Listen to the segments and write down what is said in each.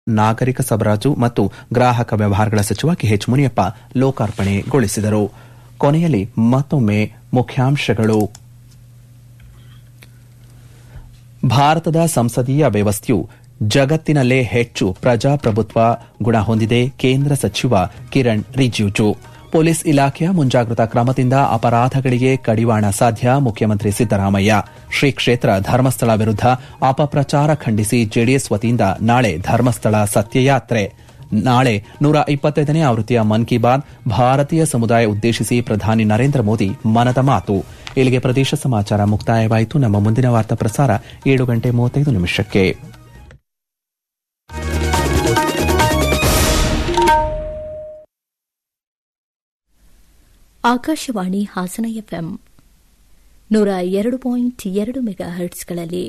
ನಾಗರಿಕ ಸಬರಾಜು ಮತ್ತು ಗ್ರಾಹಕ ವ್ಯವಹಾರಗಳ ಸಚಿವ ಕೆಎಚ್ ಮುನಿಯಪ್ಪ ಲೋಕಾರ್ಪಣೆಗೊಳಿಸಿದರು ಕೊನೆಯಲ್ಲಿ ಮತ್ತೊಮ್ಮೆ ಮುಖ್ಯಾಂಶಗಳು ಭಾರತದ ಸಂಸದೀಯ ವ್ಯವಸ್ಥೆಯು ಜಗತ್ತಿನಲ್ಲೇ ಹೆಚ್ಚು ಪ್ರಜಾಪ್ರಭುತ್ವ ಗುಣ ಹೊಂದಿದೆ ಕೇಂದ್ರ ಸಚಿವ ಕಿರಣ್ ರಿಜಿಜು ಪೊಲೀಸ್ ಇಲಾಖೆಯ ಮುಂಜಾಗ್ರತಾ ಕ್ರಮದಿಂದ ಅಪರಾಧಗಳಿಗೆ ಕಡಿವಾಣ ಸಾಧ್ಯ ಮುಖ್ಯಮಂತ್ರಿ ಸಿದ್ದರಾಮಯ್ಯ ಶ್ರೀ ಕ್ಷೇತ್ರ ಧರ್ಮಸ್ಥಳ ವಿರುದ್ದ ಅಪಪ್ರಚಾರ ಖಂಡಿಸಿ ಜೆಡಿಎಸ್ ವತಿಯಿಂದ ನಾಳೆ ಧರ್ಮಸ್ಥಳ ಸತ್ಯಯಾತ್ರೆ ನಾಳೆ ನೂರ ಇಪ್ಪತ್ತೈದನೇ ಆವೃತ್ತಿಯ ಮನ್ ಕಿ ಬಾತ್ ಭಾರತೀಯ ಸಮುದಾಯ ಉದ್ದೇಶಿಸಿ ಪ್ರಧಾನಿ ನರೇಂದ್ರ ಮೋದಿ ಮನದ ಮಾತು ಇಲ್ಲಿಗೆ ಪ್ರದೇಶ ಸಮಾಚಾರ ಮುಕ್ತಾಯವಾಯಿತು ನಮ್ಮ ಮುಂದಿನ ವಾರ್ತಾ ಪ್ರಸಾರ ಏಳು ಗಂಟೆ ಮೂವತ್ತೈದು ನಿಮಿಷಕ್ಕೆ ಆಕಾಶವಾಣಿ ಹಾಸನ ಎಫ್ಎಂ ನೂರ ಎರಡು ಪಾಯಿಂಟ್ ಎರಡು ಮೆಗಾ ಹರ್ಟ್ಸ್ಗಳಲ್ಲಿ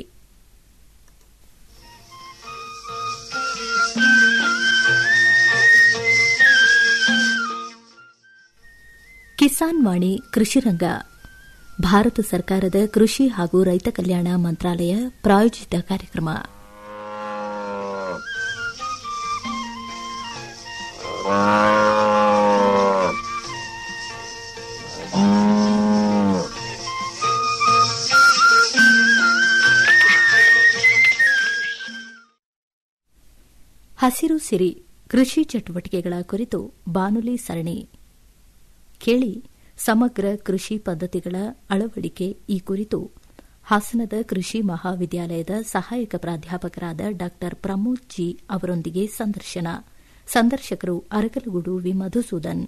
ಕಿಸಾನ್ ವಾಣಿ ಕೃಷಿರಂಗ ಭಾರತ ಸರ್ಕಾರದ ಕೃಷಿ ಹಾಗೂ ರೈತ ಕಲ್ಯಾಣ ಮಂತ್ರಾಲಯ ಪ್ರಾಯೋಜಿತ ಕಾರ್ಯಕ್ರಮ ಹಸಿರು ಸಿರಿ ಕೃಷಿ ಚಟುವಟಿಕೆಗಳ ಕುರಿತು ಬಾನುಲಿ ಸರಣಿ ಕೇಳಿ ಸಮಗ್ರ ಕೃಷಿ ಪದ್ಧತಿಗಳ ಅಳವಡಿಕೆ ಈ ಕುರಿತು ಹಾಸನದ ಕೃಷಿ ಮಹಾವಿದ್ಯಾಲಯದ ಸಹಾಯಕ ಪ್ರಾಧ್ಯಾಪಕರಾದ ಡಾ ಪ್ರಮೋದ್ ಜಿ ಅವರೊಂದಿಗೆ ಸಂದರ್ಶನ ಸಂದರ್ಶಕರು ಅರಕಲಗೂಡು ವಿ ಮಧುಸೂದನ್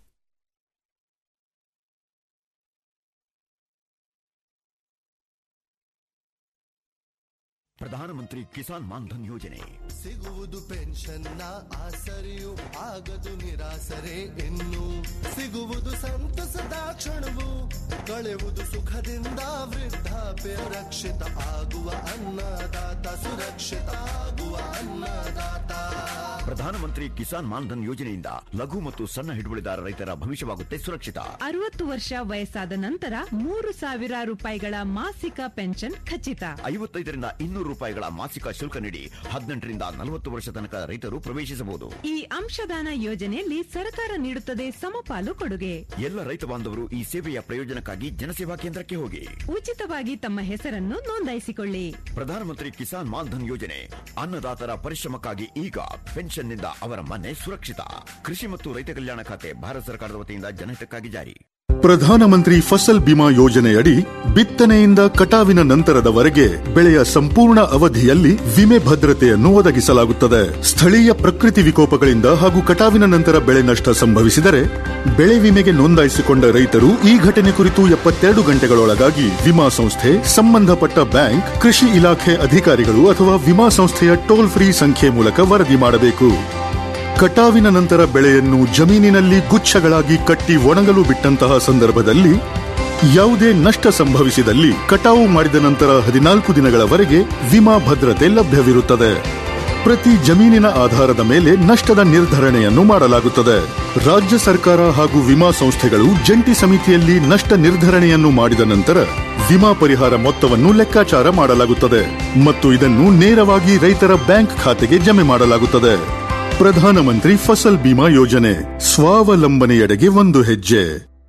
ಪ್ರಧಾನಮಂತ್ರಿ ಕಿಸಾನ್ ಮಾನ್ಧನ್ ಯೋಜನೆ ಸಿಗುವುದು ಪೆನ್ಷನ್ನ ಆಸರೆಯು ಆಗದು ನಿರಾಸರೆ ಇನ್ನು ಸಿಗುವುದು ಸಂತಸದ ಕ್ಷಣವು ಕಳೆಯುವುದು ಸುಖದಿಂದ ವೃದ್ಧಾಪ್ಯ ರಕ್ಷಿತ ಆಗುವ ಅನ್ನದಾತ ಸುರಕ್ಷಿತ ಆಗುವ ಅನ್ನದಾತ ಪ್ರಧಾನಮಂತ್ರಿ ಕಿಸಾನ್ ಮಾನ್ಧನ್ ಯೋಜನೆಯಿಂದ ಲಘು ಮತ್ತು ಸಣ್ಣ ಹಿಡುವಳಿದಾರ ರೈತರ ಭವಿಷ್ಯವಾಗುತ್ತೆ ಸುರಕ್ಷಿತ ಅರವತ್ತು ವರ್ಷ ವಯಸ್ಸಾದ ನಂತರ ಮೂರು ಸಾವಿರ ರೂಪಾಯಿಗಳ ಮಾಸಿಕ ಪೆನ್ಷನ್ ಖಚಿತ ಐವತ್ತೈದರಿಂದ ಇನ್ನೂರು ರೂಪಾಯಿಗಳ ಮಾಸಿಕ ಶುಲ್ಕ ನೀಡಿ ಹದಿನೆಂಟರಿಂದ ನಲವತ್ತು ವರ್ಷ ತನಕ ರೈತರು ಪ್ರವೇಶಿಸಬಹುದು ಈ ಅಂಶದಾನ ಯೋಜನೆಯಲ್ಲಿ ಸರ್ಕಾರ ನೀಡುತ್ತದೆ ಸಮಪಾಲು ಕೊಡುಗೆ ಎಲ್ಲ ರೈತ ಬಾಂಧವರು ಈ ಸೇವೆಯ ಪ್ರಯೋಜನಕ್ಕಾಗಿ ಜನಸೇವಾ ಕೇಂದ್ರಕ್ಕೆ ಹೋಗಿ ಉಚಿತವಾಗಿ ತಮ್ಮ ಹೆಸರನ್ನು ನೋಂದಾಯಿಸಿಕೊಳ್ಳಿ ಪ್ರಧಾನಮಂತ್ರಿ ಕಿಸಾನ್ ಮಾನ್ಧನ್ ಯೋಜನೆ ಅನ್ನದಾತರ ಪರಿಶ್ರಮಕ್ಕಾಗಿ ಈಗ ಪೆನ್ಷನ್ನಿಂದ ಅವರ ಮನೆ ಸುರಕ್ಷಿತ ಕೃಷಿ ಮತ್ತು ರೈತ ಕಲ್ಯಾಣ ಖಾತೆ ಭಾರತ ಸರ್ಕಾರದ ವತಿಯಿಂದ ಜನಹಿತಕ್ಕಾಗಿ ಜಾರಿ ಪ್ರಧಾನಮಂತ್ರಿ ಫಸಲ್ ಬಿಮಾ ಯೋಜನೆಯಡಿ ಬಿತ್ತನೆಯಿಂದ ಕಟಾವಿನ ನಂತರದವರೆಗೆ ಬೆಳೆಯ ಸಂಪೂರ್ಣ ಅವಧಿಯಲ್ಲಿ ವಿಮೆ ಭದ್ರತೆಯನ್ನು ಒದಗಿಸಲಾಗುತ್ತದೆ ಸ್ಥಳೀಯ ಪ್ರಕೃತಿ ವಿಕೋಪಗಳಿಂದ ಹಾಗೂ ಕಟಾವಿನ ನಂತರ ಬೆಳೆ ನಷ್ಟ ಸಂಭವಿಸಿದರೆ ಬೆಳೆ ವಿಮೆಗೆ ನೋಂದಾಯಿಸಿಕೊಂಡ ರೈತರು ಈ ಘಟನೆ ಕುರಿತು ಎಪ್ಪತ್ತೆರಡು ಗಂಟೆಗಳೊಳಗಾಗಿ ವಿಮಾ ಸಂಸ್ಥೆ ಸಂಬಂಧಪಟ್ಟ ಬ್ಯಾಂಕ್ ಕೃಷಿ ಇಲಾಖೆ ಅಧಿಕಾರಿಗಳು ಅಥವಾ ವಿಮಾ ಸಂಸ್ಥೆಯ ಟೋಲ್ ಫ್ರೀ ಸಂಖ್ಯೆ ಮೂಲಕ ವರದಿ ಮಾಡಬೇಕು ಕಟಾವಿನ ನಂತರ ಬೆಳೆಯನ್ನು ಜಮೀನಿನಲ್ಲಿ ಗುಚ್ಛಗಳಾಗಿ ಕಟ್ಟಿ ಒಣಗಲು ಬಿಟ್ಟಂತಹ ಸಂದರ್ಭದಲ್ಲಿ ಯಾವುದೇ ನಷ್ಟ ಸಂಭವಿಸಿದಲ್ಲಿ ಕಟಾವು ಮಾಡಿದ ನಂತರ ಹದಿನಾಲ್ಕು ದಿನಗಳವರೆಗೆ ವಿಮಾ ಭದ್ರತೆ ಲಭ್ಯವಿರುತ್ತದೆ ಪ್ರತಿ ಜಮೀನಿನ ಆಧಾರದ ಮೇಲೆ ನಷ್ಟದ ನಿರ್ಧರಣೆಯನ್ನು ಮಾಡಲಾಗುತ್ತದೆ ರಾಜ್ಯ ಸರ್ಕಾರ ಹಾಗೂ ವಿಮಾ ಸಂಸ್ಥೆಗಳು ಜಂಟಿ ಸಮಿತಿಯಲ್ಲಿ ನಷ್ಟ ನಿರ್ಧರಣೆಯನ್ನು ಮಾಡಿದ ನಂತರ ವಿಮಾ ಪರಿಹಾರ ಮೊತ್ತವನ್ನು ಲೆಕ್ಕಾಚಾರ ಮಾಡಲಾಗುತ್ತದೆ ಮತ್ತು ಇದನ್ನು ನೇರವಾಗಿ ರೈತರ ಬ್ಯಾಂಕ್ ಖಾತೆಗೆ ಜಮೆ ಮಾಡಲಾಗುತ್ತದೆ ಪ್ರಧಾನಮಂತ್ರಿ ಫಸಲ್ ಬಿಮಾ ಯೋಜನೆ ಸ್ವಾವಲಂಬನೆಯೆಡೆಗೆ ಒಂದು ಹೆಜ್ಜೆ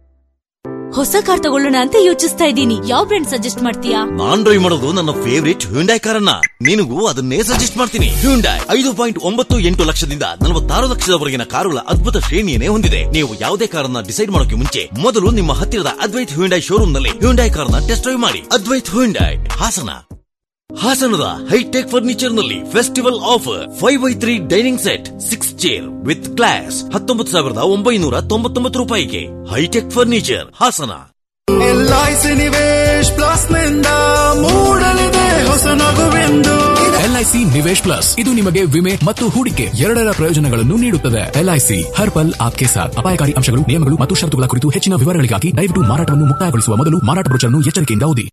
ಹೊಸ ಕಾರ್ ತಗೊಳ್ಳೋಣ ಅಂತ ಯೋಚಿಸ್ತಾ ಇದ್ದೀನಿ ಯಾವ ಬ್ರ್ಯಾಂಡ್ ಸಜೆಸ್ಟ್ ಮಾಡ್ತೀಯಾ ನಾನ್ ಡ್ರೈವ್ ಮಾಡೋದು ನನ್ನ ಫೇವರಿಟ್ ಹ್ಯುಂಡೈ ಕಾರನ್ನ ನಿನಗೂ ಅದನ್ನೇ ಸಜೆಸ್ಟ್ ಮಾಡ್ತೀನಿ ಹ್ಯುಂಡೈ ಐದು ಪಾಯಿಂಟ್ ಒಂಬತ್ತು ಎಂಟು ಲಕ್ಷದಿಂದ ನಲವತ್ತಾರು ಲಕ್ಷದವರೆಗಿನ ಕಾರುಗಳ ಅದ್ಭುತ ಶ್ರೇಣಿಯನ್ನೇ ಹೊಂದಿದೆ ನೀವು ಯಾವುದೇ ಕಾರನ್ನ ಡಿಸೈಡ್ ಮಾಡೋಕೆ ಮುಂಚೆ ಮೊದಲು ನಿಮ್ಮ ಹತ್ತಿರದ ಅದ್ವೈತ್ ಹ್ಯುಂಡೈ ಶೋರೂಮ್ ನಲ್ಲಿ ಹ್ಯುಂಡೈ ಕಾರ್ನ ಟೆಸ್ಟ್ ಡ್ರೈವ್ ಮಾಡಿ ಅದ್ವೈತ್ ಹ್ಯುಂಡೈ ಹಾಸನ ಹಾಸನದ ಹೈಟೆಕ್ ಫರ್ನಿಚರ್ ನಲ್ಲಿ festival offer five by three dining set six chair with glass ಹತ್ತೊಂಬತ್ತು ಸಾವಿರದ ಒಂಬೈನೂರ ತೊಂಬತ್ತೊಂಬತ್ತು ರೂಪಾಯಿಗೆ hitech furniture Hassan LIC Nivesh plus ನಿಂದ ಮೂಡಲಿದೆ ಹೊಸ ನಗುವೆಂದು ಎಲ್ಐಸಿ ನಿವೇಶ್ ಪ್ಲಸ್ ಇದು ನಿಮಗೆ ವಿಮೆ ಮತ್ತು ಹೂಡಿಕೆ ಎರಡರ ಪ್ರಯೋಜನಗಳನ್ನು ನೀಡುತ್ತದೆ ಎಲ್ಐಸಿ ಹರ್ ಪಲ್ ಆಪ್ಕೆ ಸಾಥ್ ಅಪಾಯಕಾರಿ ಅಂಶಗಳು ನಿಯಮಗಳು ಮತ್ತು ಷರತ್ತುಗಳ ಕುರಿತು ಹೆಚ್ಚಿನ ವಿವರಗಳಿಗಾಗಿ ದಯವಿಟ್ಟು ಮಾರಾಟವನ್ನು ಮುಕ್ತಾಯಗೊಳಿಸುವ ಮೊದಲು ಮಾರಾಟ ಬ್ರೋಚರ್ನ್ನು ಎಚ್ಚರಿಕೆಯಿಂದ ಓದಿ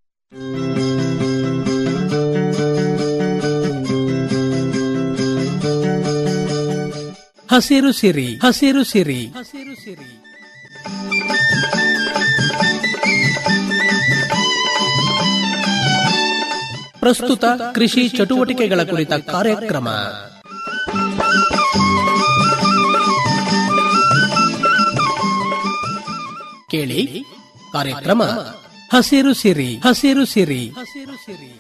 ಹಸಿರು ಸಿರಿ ಹಸಿರು ಸಿರಿ ಹಸಿರು ಸಿರಿ ಪ್ರಸ್ತುತ ಕೃಷಿ ಚಟುವಟಿಕೆಗಳ ಕುರಿತ ಕಾರ್ಯಕ್ರಮ ಕೇಳಿ ಕಾರ್ಯಕ್ರಮ ಹಸಿರು ಸಿರಿ ಹಸಿರು ಸಿರಿ ಹಸಿರು ಸಿರಿ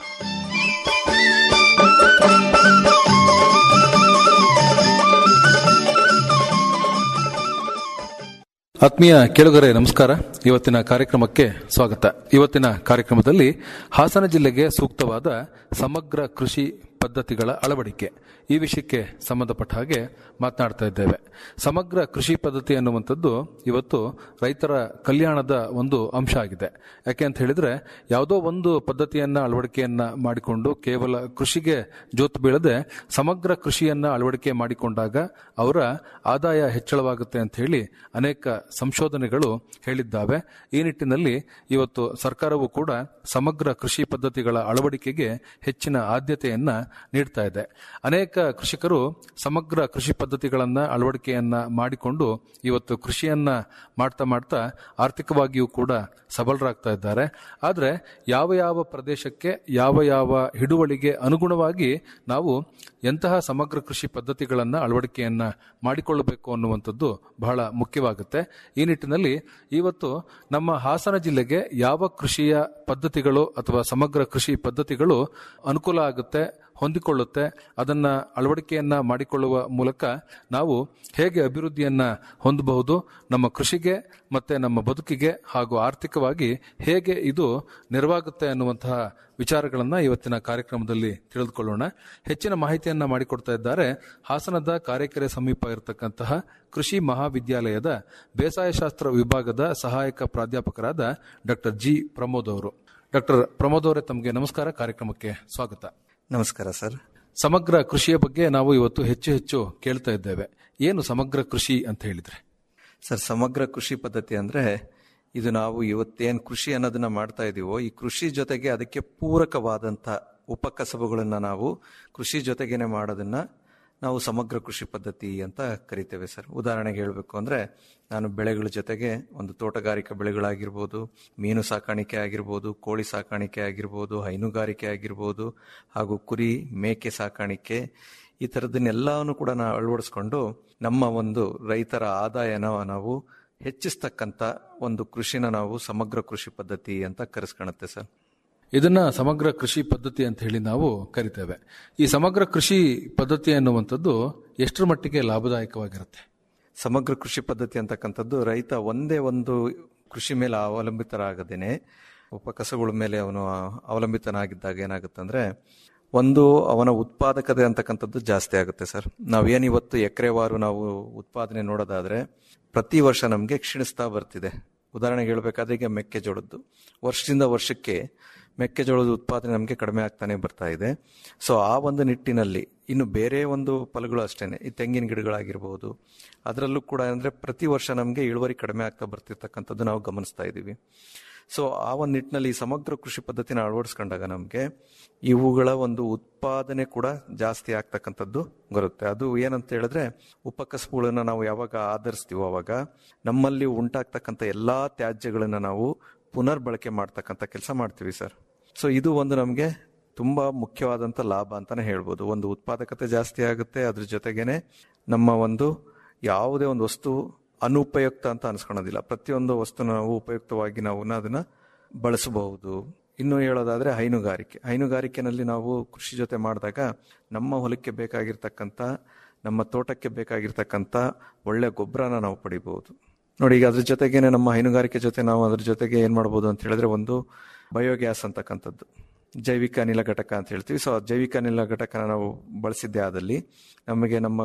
ಆತ್ಮೀಯ ಕೇಳುಗರೆ ನಮಸ್ಕಾರ ಇವತ್ತಿನ ಕಾರ್ಯಕ್ರಮಕ್ಕೆ ಸ್ವಾಗತ ಇವತ್ತಿನ ಕಾರ್ಯಕ್ರಮದಲ್ಲಿ ಹಾಸನ ಜಿಲ್ಲೆಗೆ ಸೂಕ್ತವಾದ ಸಮಗ್ರ ಕೃಷಿ ಪದ್ಧತಿಗಳ ಅಳವಡಿಕೆ ಈ ವಿಷಯಕ್ಕೆ ಸಂಬಂಧಪಟ್ಟ ಹಾಗೆ ಮಾತನಾಡ್ತಾ ಇದ್ದೇವೆ ಸಮಗ್ರ ಕೃಷಿ ಪದ್ಧತಿ ಅನ್ನುವಂಥದ್ದು ಇವತ್ತು ರೈತರ ಕಲ್ಯಾಣದ ಒಂದು ಅಂಶ ಆಗಿದೆ ಯಾಕೆ ಅಂತ ಹೇಳಿದ್ರೆ ಯಾವುದೋ ಒಂದು ಪದ್ಧತಿಯನ್ನ ಅಳವಡಿಕೆಯನ್ನ ಮಾಡಿಕೊಂಡು ಕೇವಲ ಕೃಷಿಗೆ ಜೋತು ಬೀಳದೆ ಸಮಗ್ರ ಕೃಷಿಯನ್ನ ಅಳವಡಿಕೆ ಮಾಡಿಕೊಂಡಾಗ ಅವರ ಆದಾಯ ಹೆಚ್ಚಳವಾಗುತ್ತೆ ಅಂತ ಹೇಳಿ ಅನೇಕ ಸಂಶೋಧನೆಗಳು ಹೇಳಿದ್ದಾವೆ ಈ ನಿಟ್ಟಿನಲ್ಲಿ ಇವತ್ತು ಸರ್ಕಾರವು ಕೂಡ ಸಮಗ್ರ ಕೃಷಿ ಪದ್ಧತಿಗಳ ಅಳವಡಿಕೆಗೆ ಹೆಚ್ಚಿನ ಆದ್ಯತೆಯನ್ನ ನೀಡ್ತಾ ಇದೆ ಅನೇಕ ಕೃಷಿಕರು ಸಮಗ್ರ ಕೃಷಿ ಪದ್ಧತಿಗಳನ್ನ ಅಳವಡಿಕೆಯನ್ನ ಮಾಡಿಕೊಂಡು ಇವತ್ತು ಕೃಷಿಯನ್ನ ಮಾಡ್ತಾ ಮಾಡ್ತಾ ಆರ್ಥಿಕವಾಗಿಯೂ ಕೂಡ ಸಬಲರಾಗ್ತಾ ಇದ್ದಾರೆ ಆದರೆ ಯಾವ ಯಾವ ಪ್ರದೇಶಕ್ಕೆ ಯಾವ ಯಾವ ಹಿಡುವಳಿಗೆ ಅನುಗುಣವಾಗಿ ನಾವು ಎಂತಹ ಸಮಗ್ರ ಕೃಷಿ ಪದ್ಧತಿಗಳನ್ನ ಅಳವಡಿಕೆಯನ್ನ ಮಾಡಿಕೊಳ್ಳಬೇಕು ಅನ್ನುವಂಥದ್ದು ಬಹಳ ಮುಖ್ಯವಾಗುತ್ತೆ ಈ ನಿಟ್ಟಿನಲ್ಲಿ ಇವತ್ತು ನಮ್ಮ ಹಾಸನ ಜಿಲ್ಲೆಗೆ ಯಾವ ಕೃಷಿಯ ಪದ್ಧತಿಗಳು ಅಥವಾ ಸಮಗ್ರ ಕೃಷಿ ಪದ್ಧತಿಗಳು ಅನುಕೂಲ ಆಗುತ್ತೆ ಹೊಂದಿಕೊಳ್ಳುತ್ತೆ ಅದನ್ನ ಅಳವಡಿಕೆಯನ್ನ ಮಾಡಿಕೊಳ್ಳುವ ಮೂಲಕ ನಾವು ಹೇಗೆ ಅಭಿವೃದ್ಧಿಯನ್ನ ಹೊಂದಬಹುದು ನಮ್ಮ ಕೃಷಿಗೆ ಮತ್ತೆ ನಮ್ಮ ಬದುಕಿಗೆ ಹಾಗೂ ಆರ್ಥಿಕವಾಗಿ ಹೇಗೆ ಇದು ನೆರವಾಗುತ್ತೆ ಅನ್ನುವಂತಹ ವಿಚಾರಗಳನ್ನ ಇವತ್ತಿನ ಕಾರ್ಯಕ್ರಮದಲ್ಲಿ ತಿಳಿದುಕೊಳ್ಳೋಣ ಹೆಚ್ಚಿನ ಮಾಹಿತಿಯನ್ನ ಮಾಡಿಕೊಡ್ತಾ ಇದ್ದಾರೆ ಹಾಸನದ ಕಾರೆಕೆರೆ ಸಮೀಪ ಇರತಕ್ಕಂತಹ ಕೃಷಿ ಮಹಾವಿದ್ಯಾಲಯದ ಬೇಸಾಯ ಶಾಸ್ತ್ರ ವಿಭಾಗದ ಸಹಾಯಕ ಪ್ರಾಧ್ಯಾಪಕರಾದ ಡಾಕ್ಟರ್ ಜಿ ಪ್ರಮೋದ್ ಅವರು ಡಾಕ್ಟರ್ ಪ್ರಮೋದ್ ಅವರೇ ತಮಗೆ ನಮಸ್ಕಾರ ಕಾರ್ಯಕ್ರಮಕ್ಕೆ ಸ್ವಾಗತ ನಮಸ್ಕಾರ ಸರ್ ಸಮಗ್ರ ಕೃಷಿಯ ಬಗ್ಗೆ ನಾವು ಇವತ್ತು ಹೆಚ್ಚು ಹೆಚ್ಚು ಕೇಳ್ತಾ ಇದ್ದೇವೆ ಏನು ಸಮಗ್ರ ಕೃಷಿ ಅಂತ ಹೇಳಿದ್ರೆ ಸರ್ ಸಮಗ್ರ ಕೃಷಿ ಪದ್ಧತಿ ಅಂದ್ರೆ ಇದು ನಾವು ಇವತ್ತೇನು ಕೃಷಿ ಅನ್ನೋದನ್ನ ಮಾಡ್ತಾ ಇದೀವೋ ಈ ಕೃಷಿ ಜೊತೆಗೆ ಅದಕ್ಕೆ ಪೂರಕವಾದಂಥ ಉಪಕಸಬುಗಳನ್ನ ನಾವು ಕೃಷಿ ಜೊತೆಗೇನೆ ಮಾಡೋದನ್ನ ನಾವು ಸಮಗ್ರ ಕೃಷಿ ಪದ್ಧತಿ ಅಂತ ಕರಿತೇವೆ ಸರ್ ಉದಾಹರಣೆಗೆ ಹೇಳಬೇಕು ಅಂದ್ರೆ ನಾನು ಬೆಳೆಗಳ ಜೊತೆಗೆ ಒಂದು ತೋಟಗಾರಿಕಾ ಬೆಳೆಗಳಾಗಿರ್ಬೋದು ಮೀನು ಸಾಕಾಣಿಕೆ ಆಗಿರ್ಬೋದು ಕೋಳಿ ಸಾಕಾಣಿಕೆ ಆಗಿರ್ಬೋದು ಹೈನುಗಾರಿಕೆ ಆಗಿರ್ಬೋದು ಹಾಗೂ ಕುರಿ ಮೇಕೆ ಸಾಕಾಣಿಕೆ ಈ ಥರದನ್ನೆಲ್ಲವನ್ನು ಕೂಡ ನಾವು ಅಳವಡಿಸ್ಕೊಂಡು ನಮ್ಮ ಒಂದು ರೈತರ ಆದಾಯನ ನಾವು ಹೆಚ್ಚಿಸ್ತಕ್ಕಂಥ ಒಂದು ಕೃಷಿನ ನಾವು ಸಮಗ್ರ ಕೃಷಿ ಪದ್ಧತಿ ಅಂತ ಕರೆಸ್ಕೊಳುತ್ತೆ ಸರ್ ಇದನ್ನ ಸಮಗ್ರ ಕೃಷಿ ಪದ್ಧತಿ ಅಂತ ಹೇಳಿ ನಾವು ಕರಿತೇವೆ ಈ ಸಮಗ್ರ ಕೃಷಿ ಪದ್ಧತಿ ಅನ್ನುವಂಥದ್ದು ಎಷ್ಟರ ಮಟ್ಟಿಗೆ ಲಾಭದಾಯಕವಾಗಿರುತ್ತೆ ಸಮಗ್ರ ಕೃಷಿ ಪದ್ಧತಿ ಅಂತಕ್ಕಂಥದ್ದು ರೈತ ಒಂದೇ ಒಂದು ಕೃಷಿ ಮೇಲೆ ಅವಲಂಬಿತರಾಗದೇನೆ ಉಪಕಸಗಳ ಮೇಲೆ ಅವನು ಅವಲಂಬಿತನಾಗಿದ್ದಾಗ ಏನಾಗುತ್ತೆ ಅಂದ್ರೆ ಒಂದು ಅವನ ಉತ್ಪಾದಕತೆ ಅಂತಕ್ಕಂಥದ್ದು ಜಾಸ್ತಿ ಆಗುತ್ತೆ ಸರ್ ನಾವೇನಿವತ್ತು ಎಕರೆವಾರು ನಾವು ಉತ್ಪಾದನೆ ನೋಡೋದಾದ್ರೆ ಪ್ರತಿ ವರ್ಷ ನಮಗೆ ಕ್ಷೀಣಿಸ್ತಾ ಬರ್ತಿದೆ ಉದಾಹರಣೆಗೆ ಹೇಳ್ಬೇಕಾದ್ರೆ ಈಗ ಮೆಕ್ಕೆಜೋಳದ್ದು ವರ್ಷದಿಂದ ವರ್ಷಕ್ಕೆ ಮೆಕ್ಕೆಜೋಳದ ಉತ್ಪಾದನೆ ನಮಗೆ ಕಡಿಮೆ ಆಗ್ತಾನೆ ಬರ್ತಾ ಇದೆ ಸೊ ಆ ಒಂದು ನಿಟ್ಟಿನಲ್ಲಿ ಇನ್ನು ಬೇರೆ ಒಂದು ಫಲಗಳು ಅಷ್ಟೇನೆ ಈ ತೆಂಗಿನ ಗಿಡಗಳಾಗಿರ್ಬೋದು ಅದರಲ್ಲೂ ಕೂಡ ಅಂದರೆ ಪ್ರತಿ ವರ್ಷ ನಮಗೆ ಇಳುವರಿ ಕಡಿಮೆ ಆಗ್ತಾ ಬರ್ತಿರ್ತಕ್ಕಂಥದ್ದು ನಾವು ಗಮನಿಸ್ತಾ ಇದ್ದೀವಿ ಸೊ ಆ ಒಂದು ನಿಟ್ಟಿನಲ್ಲಿ ಈ ಸಮಗ್ರ ಕೃಷಿ ಪದ್ಧತಿನ ಅಳವಡಿಸ್ಕೊಂಡಾಗ ನಮಗೆ ಇವುಗಳ ಒಂದು ಉತ್ಪಾದನೆ ಕೂಡ ಜಾಸ್ತಿ ಆಗ್ತಕ್ಕಂಥದ್ದು ಬರುತ್ತೆ ಅದು ಏನಂತ ಹೇಳಿದ್ರೆ ಉಪಕಸಬುಗಳನ್ನ ನಾವು ಯಾವಾಗ ಆಧರಿಸ್ತೀವೋ ಅವಾಗ ನಮ್ಮಲ್ಲಿ ಉಂಟಾಗ್ತಕ್ಕಂಥ ಎಲ್ಲಾ ತ್ಯಾಜ್ಯಗಳನ್ನ ನಾವು ಪುನರ್ ಬಳಕೆ ಮಾಡ್ತಕ್ಕಂಥ ಕೆಲಸ ಮಾಡ್ತೀವಿ ಸರ್ ಸೊ ಇದು ಒಂದು ನಮಗೆ ತುಂಬಾ ಮುಖ್ಯವಾದಂಥ ಲಾಭ ಅಂತಾನೆ ಹೇಳ್ಬೋದು ಒಂದು ಉತ್ಪಾದಕತೆ ಜಾಸ್ತಿ ಆಗುತ್ತೆ ಅದ್ರ ಜೊತೆಗೇನೆ ನಮ್ಮ ಒಂದು ಯಾವುದೇ ಒಂದು ವಸ್ತು ಅನುಪಯುಕ್ತ ಅಂತ ಅನ್ಸ್ಕೊಳೋದಿಲ್ಲ ಪ್ರತಿಯೊಂದು ವಸ್ತುನ ನಾವು ಉಪಯುಕ್ತವಾಗಿ ನಾವು ಅದನ್ನ ಬಳಸಬಹುದು ಇನ್ನು ಹೇಳೋದಾದ್ರೆ ಹೈನುಗಾರಿಕೆ ಹೈನುಗಾರಿಕೆನಲ್ಲಿ ನಾವು ಕೃಷಿ ಜೊತೆ ಮಾಡಿದಾಗ ನಮ್ಮ ಹೊಲಕ್ಕೆ ಬೇಕಾಗಿರ್ತಕ್ಕಂಥ ನಮ್ಮ ತೋಟಕ್ಕೆ ಬೇಕಾಗಿರ್ತಕ್ಕಂಥ ಒಳ್ಳೆ ಗೊಬ್ಬರನ ನಾವು ಪಡಿಬಹುದು ನೋಡಿ ಈಗ ಅದ್ರ ಜೊತೆಗೇನೆ ನಮ್ಮ ಹೈನುಗಾರಿಕೆ ಜೊತೆ ನಾವು ಅದ್ರ ಜೊತೆಗೆ ಏನ್ ಮಾಡ್ಬೋದು ಅಂತ ಹೇಳಿದ್ರೆ ಒಂದು ಬಯೋಗ್ಯಾಸ್ ಅಂತಕ್ಕಂಥದ್ದು ಜೈವಿಕ ಅನಿಲ ಘಟಕ ಅಂತ ಹೇಳ್ತೀವಿ ಸೊ ಜೈವಿಕ ಅನಿಲ ಘಟಕನ ನಾವು ಬಳಸಿದ್ದೇ ಆದಲ್ಲಿ ನಮಗೆ ನಮ್ಮ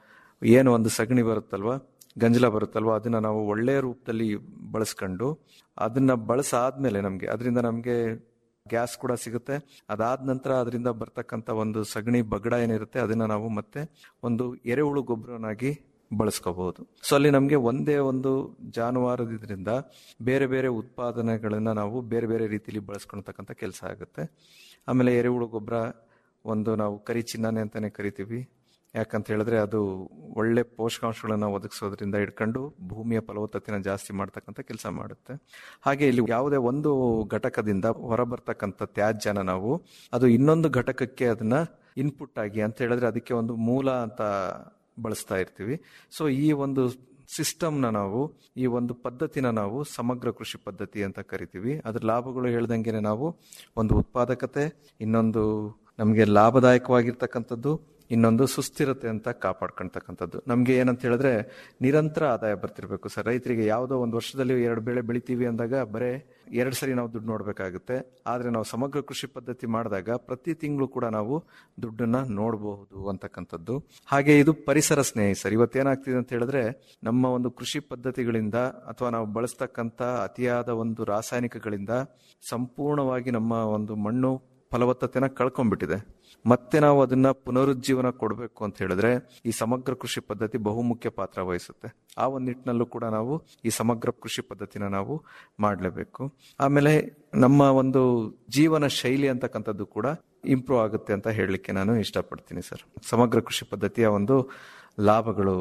ಏನು ಒಂದು ಸಗಣಿ ಬರುತ್ತಲ್ವಾ ಗಂಜಲ ಬರುತ್ತಲ್ವಾ ಅದನ್ನ ನಾವು ಒಳ್ಳೆಯ ರೂಪದಲ್ಲಿ ಬಳಸ್ಕೊಂಡು ಅದನ್ನ ಬಳಸಾದ್ಮೇಲೆ ನಮಗೆ ಅದರಿಂದ ನಮಗೆ ಗ್ಯಾಸ್ ಕೂಡ ಸಿಗುತ್ತೆ ಅದಾದ ನಂತರ ಅದರಿಂದ ಬರ್ತಕ್ಕಂಥ ಒಂದು ಸಗಣಿ ಬಗಡ ಏನಿರುತ್ತೆ ಅದನ್ನ ನಾವು ಮತ್ತೆ ಒಂದು ಎರೆಹುಳು ಗೊಬ್ಬರನಾಗಿ ಬಳಸ್ಕೋಬಹುದು ಸೊ ಅಲ್ಲಿ ನಮಗೆ ಒಂದೇ ಒಂದು ಜಾನುವಾರದಿಂದ ಬೇರೆ ಬೇರೆ ಉತ್ಪಾದನೆಗಳನ್ನ ನಾವು ಬೇರೆ ಬೇರೆ ರೀತಿಯಲ್ಲಿ ಬಳಸ್ಕೊಳ್ತಕ್ಕಂಥ ಕೆಲಸ ಆಗುತ್ತೆ ಆಮೇಲೆ ಎರೆಹುಳು ಗೊಬ್ಬರ ಒಂದು ನಾವು ಕರಿ ಚಿನ್ನನೆ ಅಂತಾನೆ ಕರಿತೀವಿ ಯಾಕಂತ ಹೇಳಿದ್ರೆ ಅದು ಒಳ್ಳೆ ಪೋಷಕಾಂಶಗಳನ್ನ ಒದಗಿಸೋದ್ರಿಂದ ಹಿಡ್ಕೊಂಡು ಭೂಮಿಯ ಫಲವತ್ತತೆನ ಜಾಸ್ತಿ ಮಾಡ್ತಕ್ಕಂಥ ಕೆಲಸ ಮಾಡುತ್ತೆ ಹಾಗೆ ಇಲ್ಲಿ ಯಾವುದೇ ಒಂದು ಘಟಕದಿಂದ ಹೊರಬರ್ತಕ್ಕಂಥ ತ್ಯಾಜ್ಯನ ನಾವು ಅದು ಇನ್ನೊಂದು ಘಟಕಕ್ಕೆ ಅದನ್ನ ಇನ್ಪುಟ್ ಆಗಿ ಅಂತ ಹೇಳಿದ್ರೆ ಅದಕ್ಕೆ ಒಂದು ಮೂಲ ಅಂತ ಬಳಸ್ತಾ ಇರ್ತೀವಿ ಸೊ ಈ ಒಂದು ಸಿಸ್ಟಮ್ನ ನಾವು ಈ ಒಂದು ಪದ್ಧತಿನ ನಾವು ಸಮಗ್ರ ಕೃಷಿ ಪದ್ಧತಿ ಅಂತ ಕರಿತೀವಿ ಅದ್ರ ಲಾಭಗಳು ಹೇಳ್ದಂಗೆನೆ ನಾವು ಒಂದು ಉತ್ಪಾದಕತೆ ಇನ್ನೊಂದು ನಮಗೆ ಲಾಭದಾಯಕವಾಗಿರ್ತಕ್ಕಂಥದ್ದು ಇನ್ನೊಂದು ಸುಸ್ಥಿರತೆ ಅಂತ ಕಾಪಾಡ್ಕೊಳ್ತಕ್ಕಂಥದ್ದು ನಮಗೆ ಏನಂತ ಹೇಳಿದ್ರೆ ನಿರಂತರ ಆದಾಯ ಬರ್ತಿರ್ಬೇಕು ಸರ್ ರೈತರಿಗೆ ಯಾವುದೋ ಒಂದು ವರ್ಷದಲ್ಲಿ ಎರಡು ಬೆಳೆ ಬೆಳಿತೀವಿ ಅಂದಾಗ ಬರೇ ಎರಡು ಸರಿ ನಾವು ದುಡ್ಡು ನೋಡ್ಬೇಕಾಗುತ್ತೆ ಆದ್ರೆ ನಾವು ಸಮಗ್ರ ಕೃಷಿ ಪದ್ಧತಿ ಮಾಡಿದಾಗ ಪ್ರತಿ ತಿಂಗಳು ಕೂಡ ನಾವು ದುಡ್ಡನ್ನ ನೋಡಬಹುದು ಅಂತಕ್ಕಂಥದ್ದು ಹಾಗೆ ಇದು ಪರಿಸರ ಸ್ನೇಹಿ ಸರ್ ಇವತ್ತೇನಾಗ್ತಿದೆ ಅಂತ ಹೇಳಿದ್ರೆ ನಮ್ಮ ಒಂದು ಕೃಷಿ ಪದ್ಧತಿಗಳಿಂದ ಅಥವಾ ನಾವು ಬಳಸ್ತಕ್ಕಂಥ ಅತಿಯಾದ ಒಂದು ರಾಸಾಯನಿಕಗಳಿಂದ ಸಂಪೂರ್ಣವಾಗಿ ನಮ್ಮ ಒಂದು ಮಣ್ಣು ಫಲವತ್ತತೆನ ಕಳ್ಕೊಂಡ್ಬಿಟ್ಟಿದೆ ಮತ್ತೆ ನಾವು ಅದನ್ನ ಪುನರುಜ್ಜೀವನ ಕೊಡಬೇಕು ಅಂತ ಹೇಳಿದ್ರೆ ಈ ಸಮಗ್ರ ಕೃಷಿ ಪದ್ಧತಿ ಬಹುಮುಖ್ಯ ಪಾತ್ರ ವಹಿಸುತ್ತೆ ಆ ಒಂದು ನಿಟ್ಟಿನಲ್ಲೂ ಕೂಡ ನಾವು ಈ ಸಮಗ್ರ ಕೃಷಿ ಪದ್ಧತಿನ ನಾವು ಮಾಡಲೇಬೇಕು ಆಮೇಲೆ ನಮ್ಮ ಒಂದು ಜೀವನ ಶೈಲಿ ಅಂತಕ್ಕಂಥದ್ದು ಕೂಡ ಇಂಪ್ರೂವ್ ಆಗುತ್ತೆ ಅಂತ ಹೇಳಲಿಕ್ಕೆ ನಾನು ಇಷ್ಟಪಡ್ತೀನಿ ಸರ್ ಸಮಗ್ರ ಕೃಷಿ ಪದ್ಧತಿಯ ಒಂದು ಲಾಭಗಳು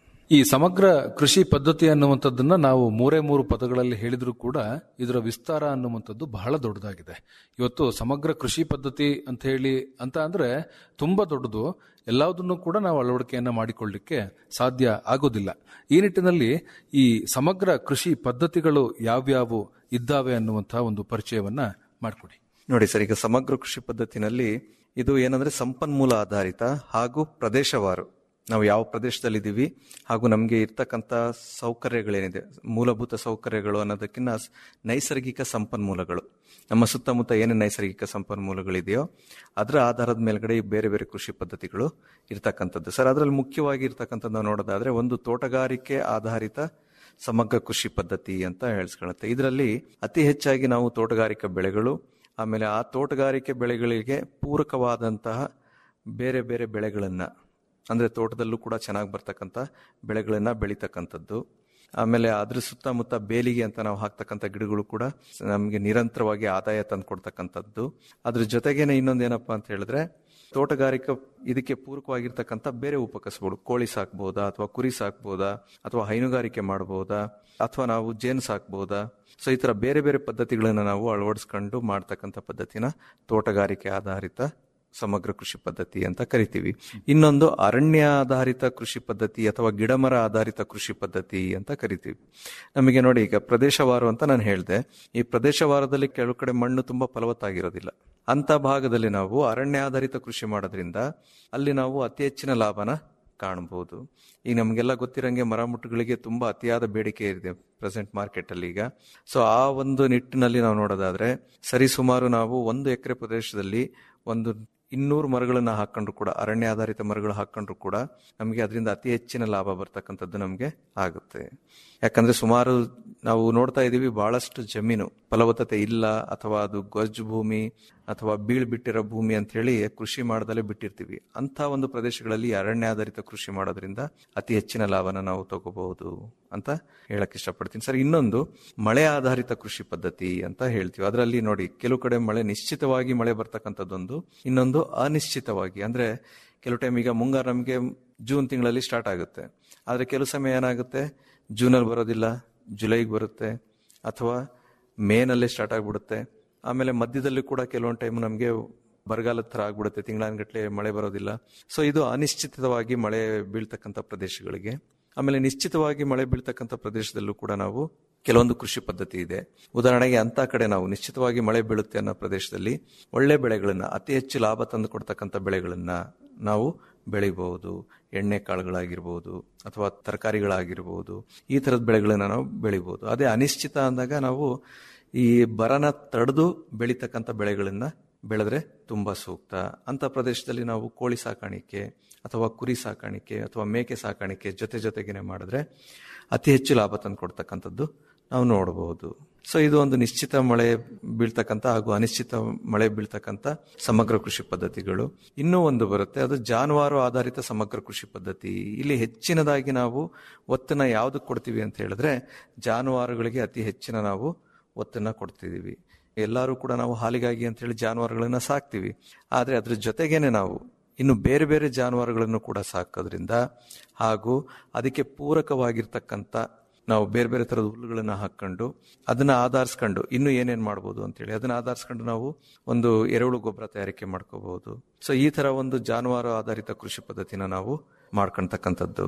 ಈ ಸಮಗ್ರ ಕೃಷಿ ಪದ್ಧತಿ ಅನ್ನುವಂಥದ್ದನ್ನ ನಾವು ಮೂರೇ ಮೂರು ಪದಗಳಲ್ಲಿ ಹೇಳಿದ್ರು ಕೂಡ ಇದರ ವಿಸ್ತಾರ ಅನ್ನುವಂಥದ್ದು ಬಹಳ ದೊಡ್ಡದಾಗಿದೆ ಇವತ್ತು ಸಮಗ್ರ ಕೃಷಿ ಪದ್ಧತಿ ಅಂತ ಹೇಳಿ ಅಂತ ಅಂದ್ರೆ ತುಂಬಾ ದೊಡ್ಡದು ಎಲ್ಲದನ್ನು ಕೂಡ ನಾವು ಅಳವಡಿಕೆಯನ್ನ ಮಾಡಿಕೊಳ್ಳಿಕ್ಕೆ ಸಾಧ್ಯ ಆಗೋದಿಲ್ಲ ಈ ನಿಟ್ಟಿನಲ್ಲಿ ಈ ಸಮಗ್ರ ಕೃಷಿ ಪದ್ಧತಿಗಳು ಯಾವ್ಯಾವು ಇದ್ದಾವೆ ಅನ್ನುವಂತಹ ಒಂದು ಪರಿಚಯವನ್ನ ಮಾಡಿಕೊಡಿ ನೋಡಿ ಸರ್ ಈಗ ಸಮಗ್ರ ಕೃಷಿ ಪದ್ಧತಿನಲ್ಲಿ ಇದು ಏನಂದ್ರೆ ಸಂಪನ್ಮೂಲ ಆಧಾರಿತ ಹಾಗೂ ಪ್ರದೇಶವಾರು ನಾವು ಯಾವ ಪ್ರದೇಶದಲ್ಲಿದ್ದೀವಿ ಹಾಗೂ ನಮಗೆ ಇರ್ತಕ್ಕಂಥ ಸೌಕರ್ಯಗಳೇನಿದೆ ಮೂಲಭೂತ ಸೌಕರ್ಯಗಳು ಅನ್ನೋದಕ್ಕಿಂತ ನೈಸರ್ಗಿಕ ಸಂಪನ್ಮೂಲಗಳು ನಮ್ಮ ಸುತ್ತಮುತ್ತ ಏನೇನು ನೈಸರ್ಗಿಕ ಸಂಪನ್ಮೂಲಗಳಿದೆಯೋ ಅದರ ಆಧಾರದ ಮೇಲ್ಗಡೆ ಈ ಬೇರೆ ಬೇರೆ ಕೃಷಿ ಪದ್ಧತಿಗಳು ಇರ್ತಕ್ಕಂಥದ್ದು ಸರ್ ಅದರಲ್ಲಿ ಮುಖ್ಯವಾಗಿ ಇರ್ತಕ್ಕಂಥದ್ದು ನಾವು ನೋಡೋದಾದ್ರೆ ಒಂದು ತೋಟಗಾರಿಕೆ ಆಧಾರಿತ ಸಮಗ್ರ ಕೃಷಿ ಪದ್ಧತಿ ಅಂತ ಹೇಳಿಸ್ಕೊಳ್ಳುತ್ತೆ ಇದರಲ್ಲಿ ಅತಿ ಹೆಚ್ಚಾಗಿ ನಾವು ತೋಟಗಾರಿಕಾ ಬೆಳೆಗಳು ಆಮೇಲೆ ಆ ತೋಟಗಾರಿಕೆ ಬೆಳೆಗಳಿಗೆ ಪೂರಕವಾದಂತಹ ಬೇರೆ ಬೇರೆ ಬೆಳೆಗಳನ್ನ ಅಂದ್ರೆ ತೋಟದಲ್ಲೂ ಕೂಡ ಚೆನ್ನಾಗಿ ಬರ್ತಕ್ಕಂಥ ಬೆಳೆಗಳನ್ನ ಬೆಳಿತಕ್ಕಂಥದ್ದು ಆಮೇಲೆ ಅದ್ರ ಸುತ್ತಮುತ್ತ ಬೇಲಿಗೆ ಅಂತ ನಾವು ಹಾಕ್ತಕ್ಕಂಥ ಗಿಡಗಳು ಕೂಡ ನಮಗೆ ನಿರಂತರವಾಗಿ ಆದಾಯ ತಂದು ಕೊಡ್ತಕ್ಕಂಥದ್ದು ಅದ್ರ ಜೊತೆಗೇನೆ ಇನ್ನೊಂದೇನಪ್ಪಾ ಅಂತ ಹೇಳಿದ್ರೆ ತೋಟಗಾರಿಕಾ ಇದಕ್ಕೆ ಪೂರಕವಾಗಿರ್ತಕ್ಕಂಥ ಬೇರೆ ಉಪಕಸಬುಗಳು ಕೋಳಿ ಸಾಕ್ಬೋದಾ ಅಥವಾ ಕುರಿ ಸಾಕ್ಬೋದಾ ಅಥವಾ ಹೈನುಗಾರಿಕೆ ಮಾಡಬಹುದಾ ಅಥವಾ ನಾವು ಜೇನು ಸಾಕ್ಬೋದಾ ಸೊ ಈ ತರ ಬೇರೆ ಬೇರೆ ಪದ್ಧತಿಗಳನ್ನ ನಾವು ಅಳವಡಿಸ್ಕೊಂಡು ಮಾಡ್ತಕ್ಕಂಥ ಪದ್ಧತಿನ ತೋಟಗಾರಿಕೆ ಆಧಾರಿತ ಸಮಗ್ರ ಕೃಷಿ ಪದ್ಧತಿ ಅಂತ ಕರಿತೀವಿ ಇನ್ನೊಂದು ಅರಣ್ಯ ಆಧಾರಿತ ಕೃಷಿ ಪದ್ಧತಿ ಅಥವಾ ಗಿಡಮರ ಆಧಾರಿತ ಕೃಷಿ ಪದ್ಧತಿ ಅಂತ ಕರಿತೀವಿ ನಮಗೆ ನೋಡಿ ಈಗ ಪ್ರದೇಶವಾರು ಅಂತ ನಾನು ಹೇಳಿದೆ ಈ ಪ್ರದೇಶವಾರದಲ್ಲಿ ಕೆಲವು ಕಡೆ ಮಣ್ಣು ತುಂಬಾ ಫಲವತ್ತಾಗಿರೋದಿಲ್ಲ ಅಂತ ಭಾಗದಲ್ಲಿ ನಾವು ಅರಣ್ಯ ಆಧಾರಿತ ಕೃಷಿ ಮಾಡೋದ್ರಿಂದ ಅಲ್ಲಿ ನಾವು ಅತಿ ಹೆಚ್ಚಿನ ಲಾಭನ ಕಾಣಬಹುದು ಈಗ ನಮಗೆಲ್ಲ ಗೊತ್ತಿರಂಗೆ ಮರ ಮುಟ್ಟುಗಳಿಗೆ ತುಂಬಾ ಅತಿಯಾದ ಬೇಡಿಕೆ ಇದೆ ಪ್ರೆಸೆಂಟ್ ಮಾರ್ಕೆಟ್ ಅಲ್ಲಿ ಈಗ ಸೊ ಆ ಒಂದು ನಿಟ್ಟಿನಲ್ಲಿ ನಾವು ನೋಡೋದಾದ್ರೆ ಸರಿ ಸುಮಾರು ನಾವು ಒಂದು ಎಕರೆ ಪ್ರದೇಶದಲ್ಲಿ ಒಂದು ಇನ್ನೂರು ಮರಗಳನ್ನ ಹಾಕೊಂಡ್ರು ಕೂಡ ಅರಣ್ಯ ಆಧಾರಿತ ಮರಗಳು ಹಾಕೊಂಡ್ರು ಕೂಡ ನಮಗೆ ಅದರಿಂದ ಅತಿ ಹೆಚ್ಚಿನ ಲಾಭ ಬರ್ತಕ್ಕಂಥದ್ದು ನಮಗೆ ಆಗುತ್ತೆ ಯಾಕಂದ್ರೆ ಸುಮಾರು ನಾವು ನೋಡ್ತಾ ಇದೀವಿ ಬಹಳಷ್ಟು ಜಮೀನು ಫಲವತ್ತತೆ ಇಲ್ಲ ಅಥವಾ ಅದು ಗೊಜ್ಜು ಭೂಮಿ ಅಥವಾ ಬೀಳ್ ಬಿಟ್ಟಿರೋ ಭೂಮಿ ಅಂತ ಹೇಳಿ ಕೃಷಿ ಮಾಡದಲ್ಲೇ ಬಿಟ್ಟಿರ್ತೀವಿ ಅಂತ ಒಂದು ಪ್ರದೇಶಗಳಲ್ಲಿ ಅರಣ್ಯ ಆಧಾರಿತ ಕೃಷಿ ಮಾಡೋದ್ರಿಂದ ಅತಿ ಹೆಚ್ಚಿನ ಲಾಭನ ನಾವು ತಗೋಬಹುದು ಅಂತ ಹೇಳಕ್ ಇಷ್ಟಪಡ್ತೀನಿ ಸರ್ ಇನ್ನೊಂದು ಮಳೆ ಆಧಾರಿತ ಕೃಷಿ ಪದ್ಧತಿ ಅಂತ ಹೇಳ್ತೀವಿ ಅದರಲ್ಲಿ ನೋಡಿ ಕೆಲವು ಕಡೆ ಮಳೆ ನಿಶ್ಚಿತವಾಗಿ ಮಳೆ ಬರ್ತಕ್ಕಂಥದ್ದೊಂದು ಇನ್ನೊಂದು ಅನಿಶ್ಚಿತವಾಗಿ ಅಂದ್ರೆ ಕೆಲವು ಟೈಮ್ ಈಗ ಮುಂಗಾರು ನಮಗೆ ಜೂನ್ ತಿಂಗಳಲ್ಲಿ ಸ್ಟಾರ್ಟ್ ಆಗುತ್ತೆ ಆದ್ರೆ ಕೆಲವು ಸಮಯ ಏನಾಗುತ್ತೆ ಜೂನಲ್ಲಿ ಬರೋದಿಲ್ಲ ಜುಲೈಗೆ ಬರುತ್ತೆ ಅಥವಾ ಮೇನಲ್ಲೇ ಸ್ಟಾರ್ಟ್ ಆಗ್ಬಿಡುತ್ತೆ ಆಮೇಲೆ ಮಧ್ಯದಲ್ಲಿ ಕೂಡ ಕೆಲವೊಂದು ಟೈಮ್ ನಮಗೆ ಬರಗಾಲದ ತರ ಆಗ್ಬಿಡುತ್ತೆ ತಿಂಗಳಾನ್ಗಟ್ಲೆ ಮಳೆ ಬರೋದಿಲ್ಲ ಸೊ ಇದು ಅನಿಶ್ಚಿತವಾಗಿ ಮಳೆ ಬೀಳ್ತಕ್ಕಂಥ ಪ್ರದೇಶಗಳಿಗೆ ಆಮೇಲೆ ನಿಶ್ಚಿತವಾಗಿ ಮಳೆ ಬೀಳ್ತಕ್ಕಂಥ ಪ್ರದೇಶದಲ್ಲೂ ಕೂಡ ನಾವು ಕೆಲವೊಂದು ಕೃಷಿ ಪದ್ಧತಿ ಇದೆ ಉದಾಹರಣೆಗೆ ಅಂತ ಕಡೆ ನಾವು ನಿಶ್ಚಿತವಾಗಿ ಮಳೆ ಬೀಳುತ್ತೆ ಅನ್ನೋ ಪ್ರದೇಶದಲ್ಲಿ ಒಳ್ಳೆ ಬೆಳೆಗಳನ್ನ ಅತಿ ಹೆಚ್ಚು ಲಾಭ ತಂದು ಕೊಡ್ತಕ್ಕಂಥ ಬೆಳೆಗಳನ್ನ ನಾವು ಬೆಳಿಬಹುದು ಎಣ್ಣೆ ಕಾಳುಗಳಾಗಿರ್ಬೋದು ಅಥವಾ ತರಕಾರಿಗಳಾಗಿರ್ಬೋದು ಈ ತರದ ಬೆಳೆಗಳನ್ನ ನಾವು ಬೆಳಿಬಹುದು ಅದೇ ಅನಿಶ್ಚಿತ ಅಂದಾಗ ನಾವು ಈ ಬರನ ತಡೆದು ಬೆಳಿತಕ್ಕಂಥ ಬೆಳೆಗಳನ್ನ ಬೆಳೆದ್ರೆ ತುಂಬಾ ಸೂಕ್ತ ಅಂತ ಪ್ರದೇಶದಲ್ಲಿ ನಾವು ಕೋಳಿ ಸಾಕಾಣಿಕೆ ಅಥವಾ ಕುರಿ ಸಾಕಾಣಿಕೆ ಅಥವಾ ಮೇಕೆ ಸಾಕಾಣಿಕೆ ಜೊತೆ ಜೊತೆಗೇನೆ ಮಾಡಿದ್ರೆ ಅತಿ ಹೆಚ್ಚು ಲಾಭ ತಂದು ಕೊಡ್ತಕ್ಕಂಥದ್ದು ನಾವು ನೋಡಬಹುದು ಸೊ ಇದು ಒಂದು ನಿಶ್ಚಿತ ಮಳೆ ಬೀಳ್ತಕ್ಕಂಥ ಹಾಗೂ ಅನಿಶ್ಚಿತ ಮಳೆ ಬೀಳ್ತಕ್ಕಂಥ ಸಮಗ್ರ ಕೃಷಿ ಪದ್ಧತಿಗಳು ಇನ್ನೂ ಒಂದು ಬರುತ್ತೆ ಅದು ಜಾನುವಾರು ಆಧಾರಿತ ಸಮಗ್ರ ಕೃಷಿ ಪದ್ಧತಿ ಇಲ್ಲಿ ಹೆಚ್ಚಿನದಾಗಿ ನಾವು ಒತ್ತನ್ನ ಯಾವ್ದಕ್ಕೆ ಕೊಡ್ತೀವಿ ಅಂತ ಹೇಳಿದ್ರೆ ಜಾನುವಾರುಗಳಿಗೆ ಅತಿ ಹೆಚ್ಚಿನ ನಾವು ಒತ್ತನ್ನ ಕೊಡ್ತಿದೀವಿ ಎಲ್ಲರೂ ಕೂಡ ನಾವು ಹಾಲಿಗಾಗಿ ಅಂತ ಹೇಳಿ ಜಾನುವಾರುಗಳನ್ನ ಸಾಕ್ತಿವಿ ಆದ್ರೆ ಅದ್ರ ಜೊತೆಗೇನೆ ನಾವು ಇನ್ನು ಬೇರೆ ಬೇರೆ ಜಾನುವಾರುಗಳನ್ನು ಕೂಡ ಸಾಕೋದ್ರಿಂದ ಹಾಗೂ ಅದಕ್ಕೆ ಪೂರಕವಾಗಿರ್ತಕ್ಕಂಥ ನಾವು ಬೇರೆ ಬೇರೆ ತರದ ಹುಲ್ಲುಗಳನ್ನ ಹಾಕೊಂಡು ಅದನ್ನ ಆಧರಿಸ್ಕೊಂಡು ಇನ್ನು ಏನೇನ್ ಮಾಡ್ಬೋದು ಅಂತೇಳಿ ಅದನ್ನ ಆಧರಿಸ್ಕೊಂಡು ನಾವು ಒಂದು ಎರೆಹುಳು ಗೊಬ್ಬರ ತಯಾರಿಕೆ ಮಾಡ್ಕೋಬಹುದು ಸೊ ಈ ತರ ಒಂದು ಜಾನುವಾರು ಆಧಾರಿತ ಕೃಷಿ ಪದ್ಧತಿನ ನಾವು ಮಾಡ್ಕೊಳ್ತಕ್ಕಂಥದ್ದು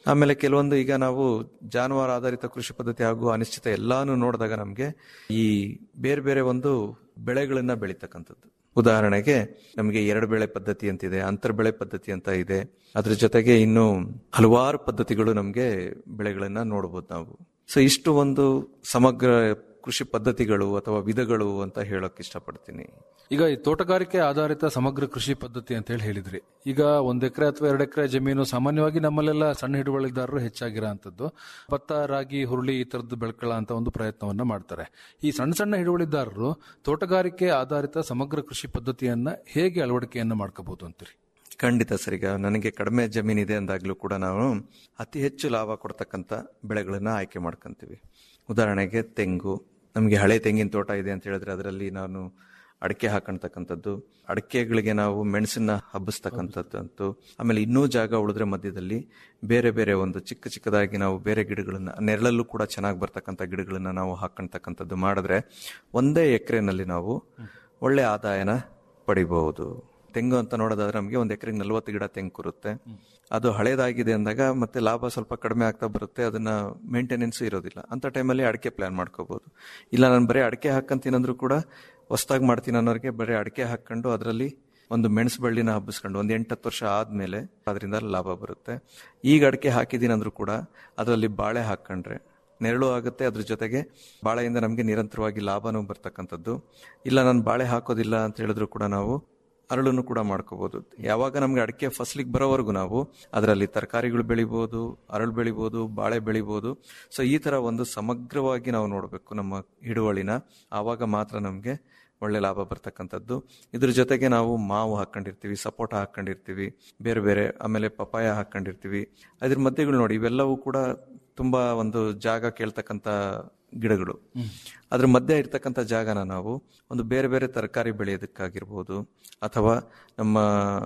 ಆಮೇಲೆ ಕೆಲವೊಂದು ಈಗ ನಾವು ಜಾನುವಾರು ಆಧಾರಿತ ಕೃಷಿ ಪದ್ಧತಿ ಹಾಗೂ ಅನಿಶ್ಚಿತ ಎಲ್ಲಾನು ನೋಡಿದಾಗ ನಮಗೆ ಈ ಬೇರೆ ಬೇರೆ ಒಂದು ಬೆಳೆಗಳನ್ನ ಬೆಳೀತಕ್ಕಂಥದ್ದು ಉದಾಹರಣೆಗೆ ನಮಗೆ ಎರಡು ಬೆಳೆ ಪದ್ಧತಿ ಅಂತಿದೆ ಅಂತರ್ ಬೆಳೆ ಪದ್ಧತಿ ಅಂತ ಇದೆ ಅದ್ರ ಜೊತೆಗೆ ಇನ್ನು ಹಲವಾರು ಪದ್ಧತಿಗಳು ನಮಗೆ ಬೆಳೆಗಳನ್ನ ನೋಡಬಹುದು ನಾವು ಸೊ ಇಷ್ಟು ಒಂದು ಸಮಗ್ರ ಕೃಷಿ ಪದ್ಧತಿಗಳು ಅಥವಾ ವಿಧಗಳು ಅಂತ ಹೇಳಕ್ ಇಷ್ಟಪಡ್ತೀನಿ ಈಗ ಈ ತೋಟಗಾರಿಕೆ ಆಧಾರಿತ ಸಮಗ್ರ ಕೃಷಿ ಪದ್ಧತಿ ಅಂತ ಹೇಳಿ ಹೇಳಿದ್ರಿ ಈಗ ಒಂದ್ ಎಕರೆ ಅಥವಾ ಎರಡು ಎಕರೆ ಜಮೀನು ಸಾಮಾನ್ಯವಾಗಿ ನಮ್ಮಲ್ಲೆಲ್ಲ ಸಣ್ಣ ಹಿಡುವಳಿದಾರರು ಹೆಚ್ಚಾಗಿರೋ ಅಂತದ್ದು ಭತ್ತ ರಾಗಿ ಹುರುಳಿ ಈ ತರದ್ದು ಬೆಳ್ಕೊಳ್ಳ ಅಂತ ಒಂದು ಪ್ರಯತ್ನವನ್ನ ಮಾಡ್ತಾರೆ ಈ ಸಣ್ಣ ಸಣ್ಣ ಹಿಡುವಳಿದಾರರು ತೋಟಗಾರಿಕೆ ಆಧಾರಿತ ಸಮಗ್ರ ಕೃಷಿ ಪದ್ಧತಿಯನ್ನ ಹೇಗೆ ಅಳವಡಿಕೆಯನ್ನ ಮಾಡ್ಕೋಬಹುದು ಅಂತೀರಿ ಖಂಡಿತ ಸರ್ ಈಗ ನನಗೆ ಕಡಿಮೆ ಜಮೀನಿದೆ ಅಂದಾಗ್ಲೂ ಕೂಡ ನಾವು ಅತಿ ಹೆಚ್ಚು ಲಾಭ ಕೊಡ್ತಕ್ಕಂಥ ಬೆಳೆಗಳನ್ನ ಆಯ್ಕೆ ಮಾಡ್ಕೊಂತೀವಿ ಉದಾಹರಣೆಗೆ ತೆಂಗು ನಮಗೆ ಹಳೆ ತೆಂಗಿನ ತೋಟ ಇದೆ ಅಂತ ಹೇಳಿದ್ರೆ ಅದರಲ್ಲಿ ನಾನು ಅಡಿಕೆ ಹಾಕೊಂತಕ್ಕಂಥದ್ದು ಅಡಿಕೆಗಳಿಗೆ ನಾವು ಮೆಣಸನ್ನ ಹಬ್ಬಿಸ್ತಕ್ಕಂಥದ್ದು ಆಮೇಲೆ ಇನ್ನೂ ಜಾಗ ಉಳಿದ್ರೆ ಮಧ್ಯದಲ್ಲಿ ಬೇರೆ ಬೇರೆ ಒಂದು ಚಿಕ್ಕ ಚಿಕ್ಕದಾಗಿ ನಾವು ಬೇರೆ ಗಿಡಗಳನ್ನ ನೆರಳಲ್ಲೂ ಕೂಡ ಚೆನ್ನಾಗಿ ಬರ್ತಕ್ಕಂಥ ಗಿಡಗಳನ್ನ ನಾವು ಹಾಕೊಂತಕ್ಕಂಥದ್ದು ಮಾಡಿದ್ರೆ ಒಂದೇ ಎಕರೆನಲ್ಲಿ ನಾವು ಒಳ್ಳೆ ಆದಾಯನ ಪಡಿಬಹುದು ತೆಂಗು ಅಂತ ನೋಡೋದಾದ್ರೆ ನಮಗೆ ಒಂದು ಎಕರೆಗೆ ನಲ್ವತ್ತು ಗಿಡ ತೆಂಗು ಕೂರುತ್ತೆ ಅದು ಹಳೇದಾಗಿದೆ ಅಂದಾಗ ಮತ್ತೆ ಲಾಭ ಸ್ವಲ್ಪ ಕಡಿಮೆ ಆಗ್ತಾ ಬರುತ್ತೆ ಅದನ್ನ ಮೇಂಟೆನೆನ್ಸ್ ಇರೋದಿಲ್ಲ ಅಂತ ಟೈಮಲ್ಲಿ ಅಡಿಕೆ ಪ್ಲಾನ್ ಮಾಡ್ಕೋಬಹುದು ಇಲ್ಲ ನಾನು ಬರೀ ಅಡಿಕೆ ಹಾಕಂತೀನಂದ್ರೂ ಕೂಡ ಹೊಸ್ದಾಗಿ ಮಾಡ್ತೀನಿ ಅನ್ನೋರಿಗೆ ಬರೀ ಅಡಿಕೆ ಹಾಕೊಂಡು ಅದರಲ್ಲಿ ಒಂದು ಮೆಣಸು ಬಳ್ಳಿನ ಹಬ್ಬಿಸ್ಕೊಂಡು ಒಂದು ಎಂಟತ್ತು ವರ್ಷ ಆದ್ಮೇಲೆ ಅದರಿಂದ ಲಾಭ ಬರುತ್ತೆ ಈಗ ಅಡಿಕೆ ಹಾಕಿದ್ದೀನಿ ಅಂದ್ರೂ ಕೂಡ ಅದರಲ್ಲಿ ಬಾಳೆ ಹಾಕೊಂಡ್ರೆ ನೆರಳು ಆಗುತ್ತೆ ಅದ್ರ ಜೊತೆಗೆ ಬಾಳೆಯಿಂದ ನಮಗೆ ನಿರಂತರವಾಗಿ ಲಾಭನೂ ಬರ್ತಕ್ಕಂಥದ್ದು ಇಲ್ಲ ನಾನು ಬಾಳೆ ಹಾಕೋದಿಲ್ಲ ಅಂತ ಹೇಳಿದ್ರು ಕೂಡ ನಾವು ಅರಳನ್ನು ಕೂಡ ಮಾಡ್ಕೋಬಹುದು ಯಾವಾಗ ನಮ್ಗೆ ಅಡಿಕೆ ಫಸಲಿಗೆ ಬರೋವರೆಗೂ ನಾವು ಅದರಲ್ಲಿ ತರಕಾರಿಗಳು ಬೆಳಿಬಹುದು ಅರಳು ಬೆಳಿಬಹುದು ಬಾಳೆ ಬೆಳಿಬಹುದು ಸೊ ಈ ತರ ಒಂದು ಸಮಗ್ರವಾಗಿ ನಾವು ನೋಡಬೇಕು ನಮ್ಮ ಹಿಡುವಳಿನ ಆವಾಗ ಮಾತ್ರ ನಮಗೆ ಒಳ್ಳೆ ಲಾಭ ಬರ್ತಕ್ಕಂಥದ್ದು ಇದ್ರ ಜೊತೆಗೆ ನಾವು ಮಾವು ಹಾಕೊಂಡಿರ್ತೀವಿ ಸಪೋಟ ಹಾಕೊಂಡಿರ್ತೀವಿ ಬೇರೆ ಬೇರೆ ಆಮೇಲೆ ಪಪಾಯ ಹಾಕೊಂಡಿರ್ತೀವಿ ಅದ್ರ ಮಧ್ಯೆಗಳು ನೋಡಿ ಇವೆಲ್ಲವೂ ಕೂಡ ತುಂಬಾ ಒಂದು ಜಾಗ ಕೇಳ್ತಕ್ಕಂಥ ಗಿಡಗಳು ಅದ್ರ ಮಧ್ಯೆ ಇರ್ತಕ್ಕಂಥ ಜಾಗನ ನಾವು ಒಂದು ಬೇರೆ ಬೇರೆ ತರಕಾರಿ ಬೆಳೆಯೋದಕ್ಕಾಗಿರ್ಬೋದು ಅಥವಾ ನಮ್ಮ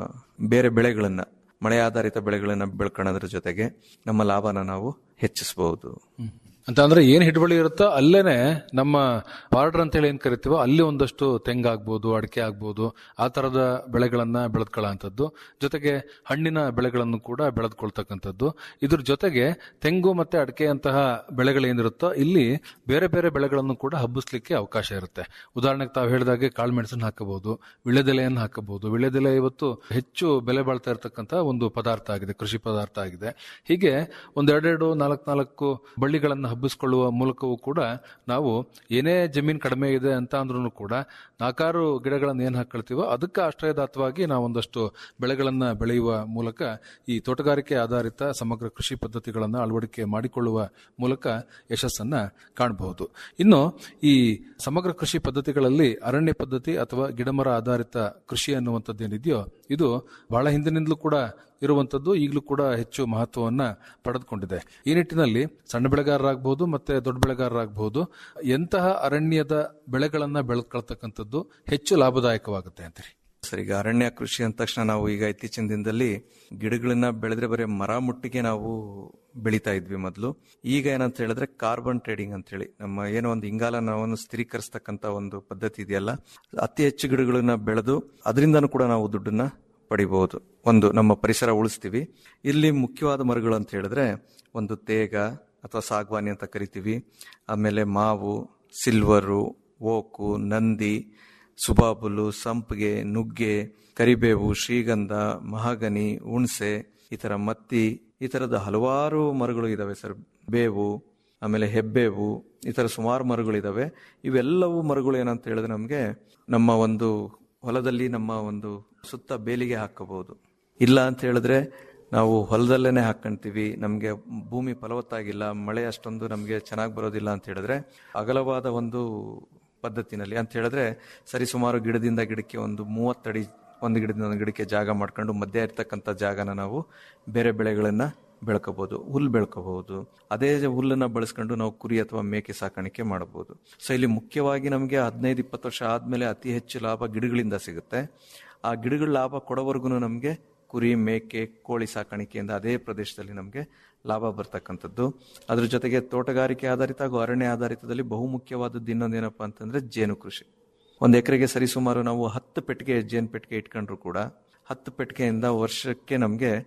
ಬೇರೆ ಬೆಳೆಗಳನ್ನ ಮಳೆ ಆಧಾರಿತ ಬೆಳೆಗಳನ್ನ ಬೆಳ್ಕೊಳ್ಳೋದ್ರ ಜೊತೆಗೆ ನಮ್ಮ ಲಾಭನ ನಾವು ಹೆಚ್ಚಿಸಬಹುದು ಅಂತ ಅಂದ್ರೆ ಏನ್ ಹಿಡುವಳಿ ಇರುತ್ತೋ ಅಲ್ಲೇನೆ ನಮ್ಮ ಬಾರ್ಡರ್ ಅಂತ ಹೇಳಿ ಏನ್ ಕರಿತೀವೋ ಅಲ್ಲಿ ಒಂದಷ್ಟು ತೆಂಗಾಗ್ಬೋದು ಅಡಿಕೆ ಆಗ್ಬೋದು ಆ ತರದ ಬೆಳೆಗಳನ್ನ ಬೆಳೆದ್ಕೊಳ್ಳೋಂಥದ್ದು ಜೊತೆಗೆ ಹಣ್ಣಿನ ಬೆಳೆಗಳನ್ನು ಕೂಡ ಬೆಳೆದ್ಕೊಳ್ತಕ್ಕಂಥದ್ದು ಇದ್ರ ಜೊತೆಗೆ ತೆಂಗು ಮತ್ತೆ ಅಡಿಕೆಯಂತಹ ಬೆಳೆಗಳೇನಿರುತ್ತೋ ಇಲ್ಲಿ ಬೇರೆ ಬೇರೆ ಬೆಳೆಗಳನ್ನು ಕೂಡ ಹಬ್ಬಿಸ್ಲಿಕ್ಕೆ ಅವಕಾಶ ಇರುತ್ತೆ ಉದಾಹರಣೆಗೆ ತಾವು ಹೇಳಿದಾಗೆ ಕಾಳುಮೆಣಸನ್ನು ಹಾಕಬಹುದು ವಿಳೆದೆಲೆಯನ್ನು ಹಾಕಬಹುದು ವಿಳೆದೆಲೆ ಇವತ್ತು ಹೆಚ್ಚು ಬೆಲೆ ಬಾಳ್ತಾ ಇರತಕ್ಕಂತ ಒಂದು ಪದಾರ್ಥ ಆಗಿದೆ ಕೃಷಿ ಪದಾರ್ಥ ಆಗಿದೆ ಹೀಗೆ ಒಂದೆರಡೆರಡು ನಾಲ್ಕು ನಾಲ್ಕು ಬಳ್ಳಿಗಳನ್ನು ಹಬ್ಬಿಸ್ಕೊಳ್ಳುವ ಮೂಲಕವೂ ಕೂಡ ನಾವು ಏನೇ ಜಮೀನು ಕಡಿಮೆ ಇದೆ ಅಂತ ಅಂದ್ರೂ ಕೂಡ ನಾಲ್ಕಾರು ಗಿಡಗಳನ್ನು ಏನು ಹಾಕೊಳ್ತೀವೋ ಅದಕ್ಕೆ ಆಶ್ರಯದಾತವಾಗಿ ನಾವು ಒಂದಷ್ಟು ಬೆಳೆಗಳನ್ನ ಬೆಳೆಯುವ ಮೂಲಕ ಈ ತೋಟಗಾರಿಕೆ ಆಧಾರಿತ ಸಮಗ್ರ ಕೃಷಿ ಪದ್ಧತಿಗಳನ್ನು ಅಳವಡಿಕೆ ಮಾಡಿಕೊಳ್ಳುವ ಮೂಲಕ ಯಶಸ್ಸನ್ನ ಕಾಣಬಹುದು ಇನ್ನು ಈ ಸಮಗ್ರ ಕೃಷಿ ಪದ್ಧತಿಗಳಲ್ಲಿ ಅರಣ್ಯ ಪದ್ಧತಿ ಅಥವಾ ಗಿಡಮರ ಆಧಾರಿತ ಕೃಷಿ ಅನ್ನುವಂಥದ್ದು ಏನಿದೆಯೋ ಇದು ಬಹಳ ಹಿಂದಿನಿಂದಲೂ ಕೂಡ ಇರುವಂತದ್ದು ಈಗಲೂ ಕೂಡ ಹೆಚ್ಚು ಮಹತ್ವವನ್ನ ಪಡೆದುಕೊಂಡಿದೆ ಈ ನಿಟ್ಟಿನಲ್ಲಿ ಸಣ್ಣ ಬೆಳೆಗಾರರಾಗಬಹುದು ಮತ್ತೆ ದೊಡ್ಡ ಬೆಳೆಗಾರರಾಗಬಹುದು ಎಂತಹ ಅರಣ್ಯದ ಬೆಳೆಗಳನ್ನ ಬೆಳೆದ್ಕೊಳ್ತಕ್ಕಂಥದ್ದು ಹೆಚ್ಚು ಲಾಭದಾಯಕವಾಗುತ್ತೆ ಅಂತೀರಿ ಸರ್ ಈಗ ಅರಣ್ಯ ಕೃಷಿ ಅಂದ ತಕ್ಷಣ ನಾವು ಈಗ ಇತ್ತೀಚಿನ ದಿನದಲ್ಲಿ ಗಿಡಗಳನ್ನ ಬೆಳೆದ್ರೆ ಬರೀ ಮರ ಮುಟ್ಟಿಗೆ ನಾವು ಬೆಳಿತಾ ಇದ್ವಿ ಮೊದಲು ಈಗ ಏನಂತ ಹೇಳಿದ್ರೆ ಕಾರ್ಬನ್ ಟ್ರೇಡಿಂಗ್ ಅಂತ ಹೇಳಿ ನಮ್ಮ ಏನೋ ಒಂದು ಇಂಗಾಲ ನಾವು ಸ್ಥಿರೀಕರಿಸ್ತಕ್ಕಂತ ಒಂದು ಪದ್ಧತಿ ಇದೆಯಲ್ಲ ಅತಿ ಹೆಚ್ಚು ಗಿಡಗಳನ್ನ ಬೆಳೆದು ಅದರಿಂದನೂ ಕೂಡ ನಾವು ದುಡ್ಡನ್ನ ಪಡಿಬಹುದು ಒಂದು ನಮ್ಮ ಪರಿಸರ ಉಳಿಸ್ತೀವಿ ಇಲ್ಲಿ ಮುಖ್ಯವಾದ ಮರಗಳು ಅಂತ ಹೇಳಿದ್ರೆ ಒಂದು ತೇಗ ಅಥವಾ ಸಾಗ್ವಾನಿ ಅಂತ ಕರಿತೀವಿ ಆಮೇಲೆ ಮಾವು ಸಿಲ್ವರು ಓಕು ನಂದಿ ಸುಬಾಬುಲು ಸಂಪಿಗೆ ನುಗ್ಗೆ ಕರಿಬೇವು ಶ್ರೀಗಂಧ ಮಹಾಗನಿ ಹುಣಸೆ ಈ ತರ ಮತ್ತಿ ಈ ತರದ ಹಲವಾರು ಮರಗಳು ಇದಾವೆ ಸರ್ ಬೇವು ಆಮೇಲೆ ಹೆಬ್ಬೇವು ಈ ತರ ಸುಮಾರು ಮರಗಳಿದಾವೆ ಇವೆಲ್ಲವೂ ಮರಗಳು ಏನಂತ ಹೇಳಿದ್ರೆ ನಮಗೆ ನಮ್ಮ ಒಂದು ಹೊಲದಲ್ಲಿ ನಮ್ಮ ಒಂದು ಸುತ್ತ ಬೇಲಿಗೆ ಹಾಕಬಹುದು ಇಲ್ಲ ಅಂತ ಹೇಳಿದ್ರೆ ನಾವು ಹೊಲದಲ್ಲೇನೆ ಹಾಕೊಂತೀವಿ ನಮಗೆ ಭೂಮಿ ಫಲವತ್ತಾಗಿಲ್ಲ ಮಳೆ ಅಷ್ಟೊಂದು ನಮಗೆ ಚೆನ್ನಾಗಿ ಬರೋದಿಲ್ಲ ಅಂತ ಹೇಳಿದ್ರೆ ಅಗಲವಾದ ಒಂದು ಪದ್ಧತಿನಲ್ಲಿ ಅಂತ ಹೇಳಿದ್ರೆ ಸರಿ ಸುಮಾರು ಗಿಡದಿಂದ ಗಿಡಕ್ಕೆ ಒಂದು ಮೂವತ್ತಡಿ ಒಂದು ಗಿಡದಿಂದ ಒಂದು ಗಿಡಕ್ಕೆ ಜಾಗ ಮಾಡ್ಕೊಂಡು ಮಧ್ಯ ಇರ್ತಕ್ಕಂಥ ಜಾಗನ ನಾವು ಬೇರೆ ಬೆಳೆಗಳನ್ನ ಬೆಳ್ಕೋಬಹುದು ಹುಲ್ಲು ಬೆಳ್ಕೋಬಹುದು ಅದೇ ಹುಲ್ಲನ್ನ ಬಳಸ್ಕೊಂಡು ನಾವು ಕುರಿ ಅಥವಾ ಮೇಕೆ ಸಾಕಾಣಿಕೆ ಮಾಡಬಹುದು ಸೊ ಇಲ್ಲಿ ಮುಖ್ಯವಾಗಿ ನಮಗೆ ಹದಿನೈದು ಇಪ್ಪತ್ತು ವರ್ಷ ಆದ್ಮೇಲೆ ಅತಿ ಹೆಚ್ಚು ಲಾಭ ಗಿಡಗಳಿಂದ ಸಿಗುತ್ತೆ ಆ ಗಿಡಗಳ ಲಾಭ ಕೊಡೋವರೆಗೂ ನಮಗೆ ಕುರಿ ಮೇಕೆ ಕೋಳಿ ಸಾಕಾಣಿಕೆಯಿಂದ ಅದೇ ಪ್ರದೇಶದಲ್ಲಿ ನಮಗೆ ಲಾಭ ಬರ್ತಕ್ಕಂಥದ್ದು ಅದ್ರ ಜೊತೆಗೆ ತೋಟಗಾರಿಕೆ ಆಧಾರಿತ ಹಾಗೂ ಅರಣ್ಯ ಆಧಾರಿತದಲ್ಲಿ ಬಹುಮುಖ್ಯವಾದದ್ದು ಇನ್ನೊಂದೇನಪ್ಪ ಅಂತಂದ್ರೆ ಜೇನು ಕೃಷಿ ಒಂದು ಎಕರೆಗೆ ಸರಿಸುಮಾರು ನಾವು ಹತ್ತು ಪೆಟ್ಟಿಗೆ ಜೇನು ಪೆಟ್ಟಿಗೆ ಇಟ್ಕೊಂಡ್ರು ಕೂಡ ಹತ್ತು ಪೆಟ್ಟಿಗೆಯಿಂದ ವರ್ಷಕ್ಕೆ ನಮಗೆ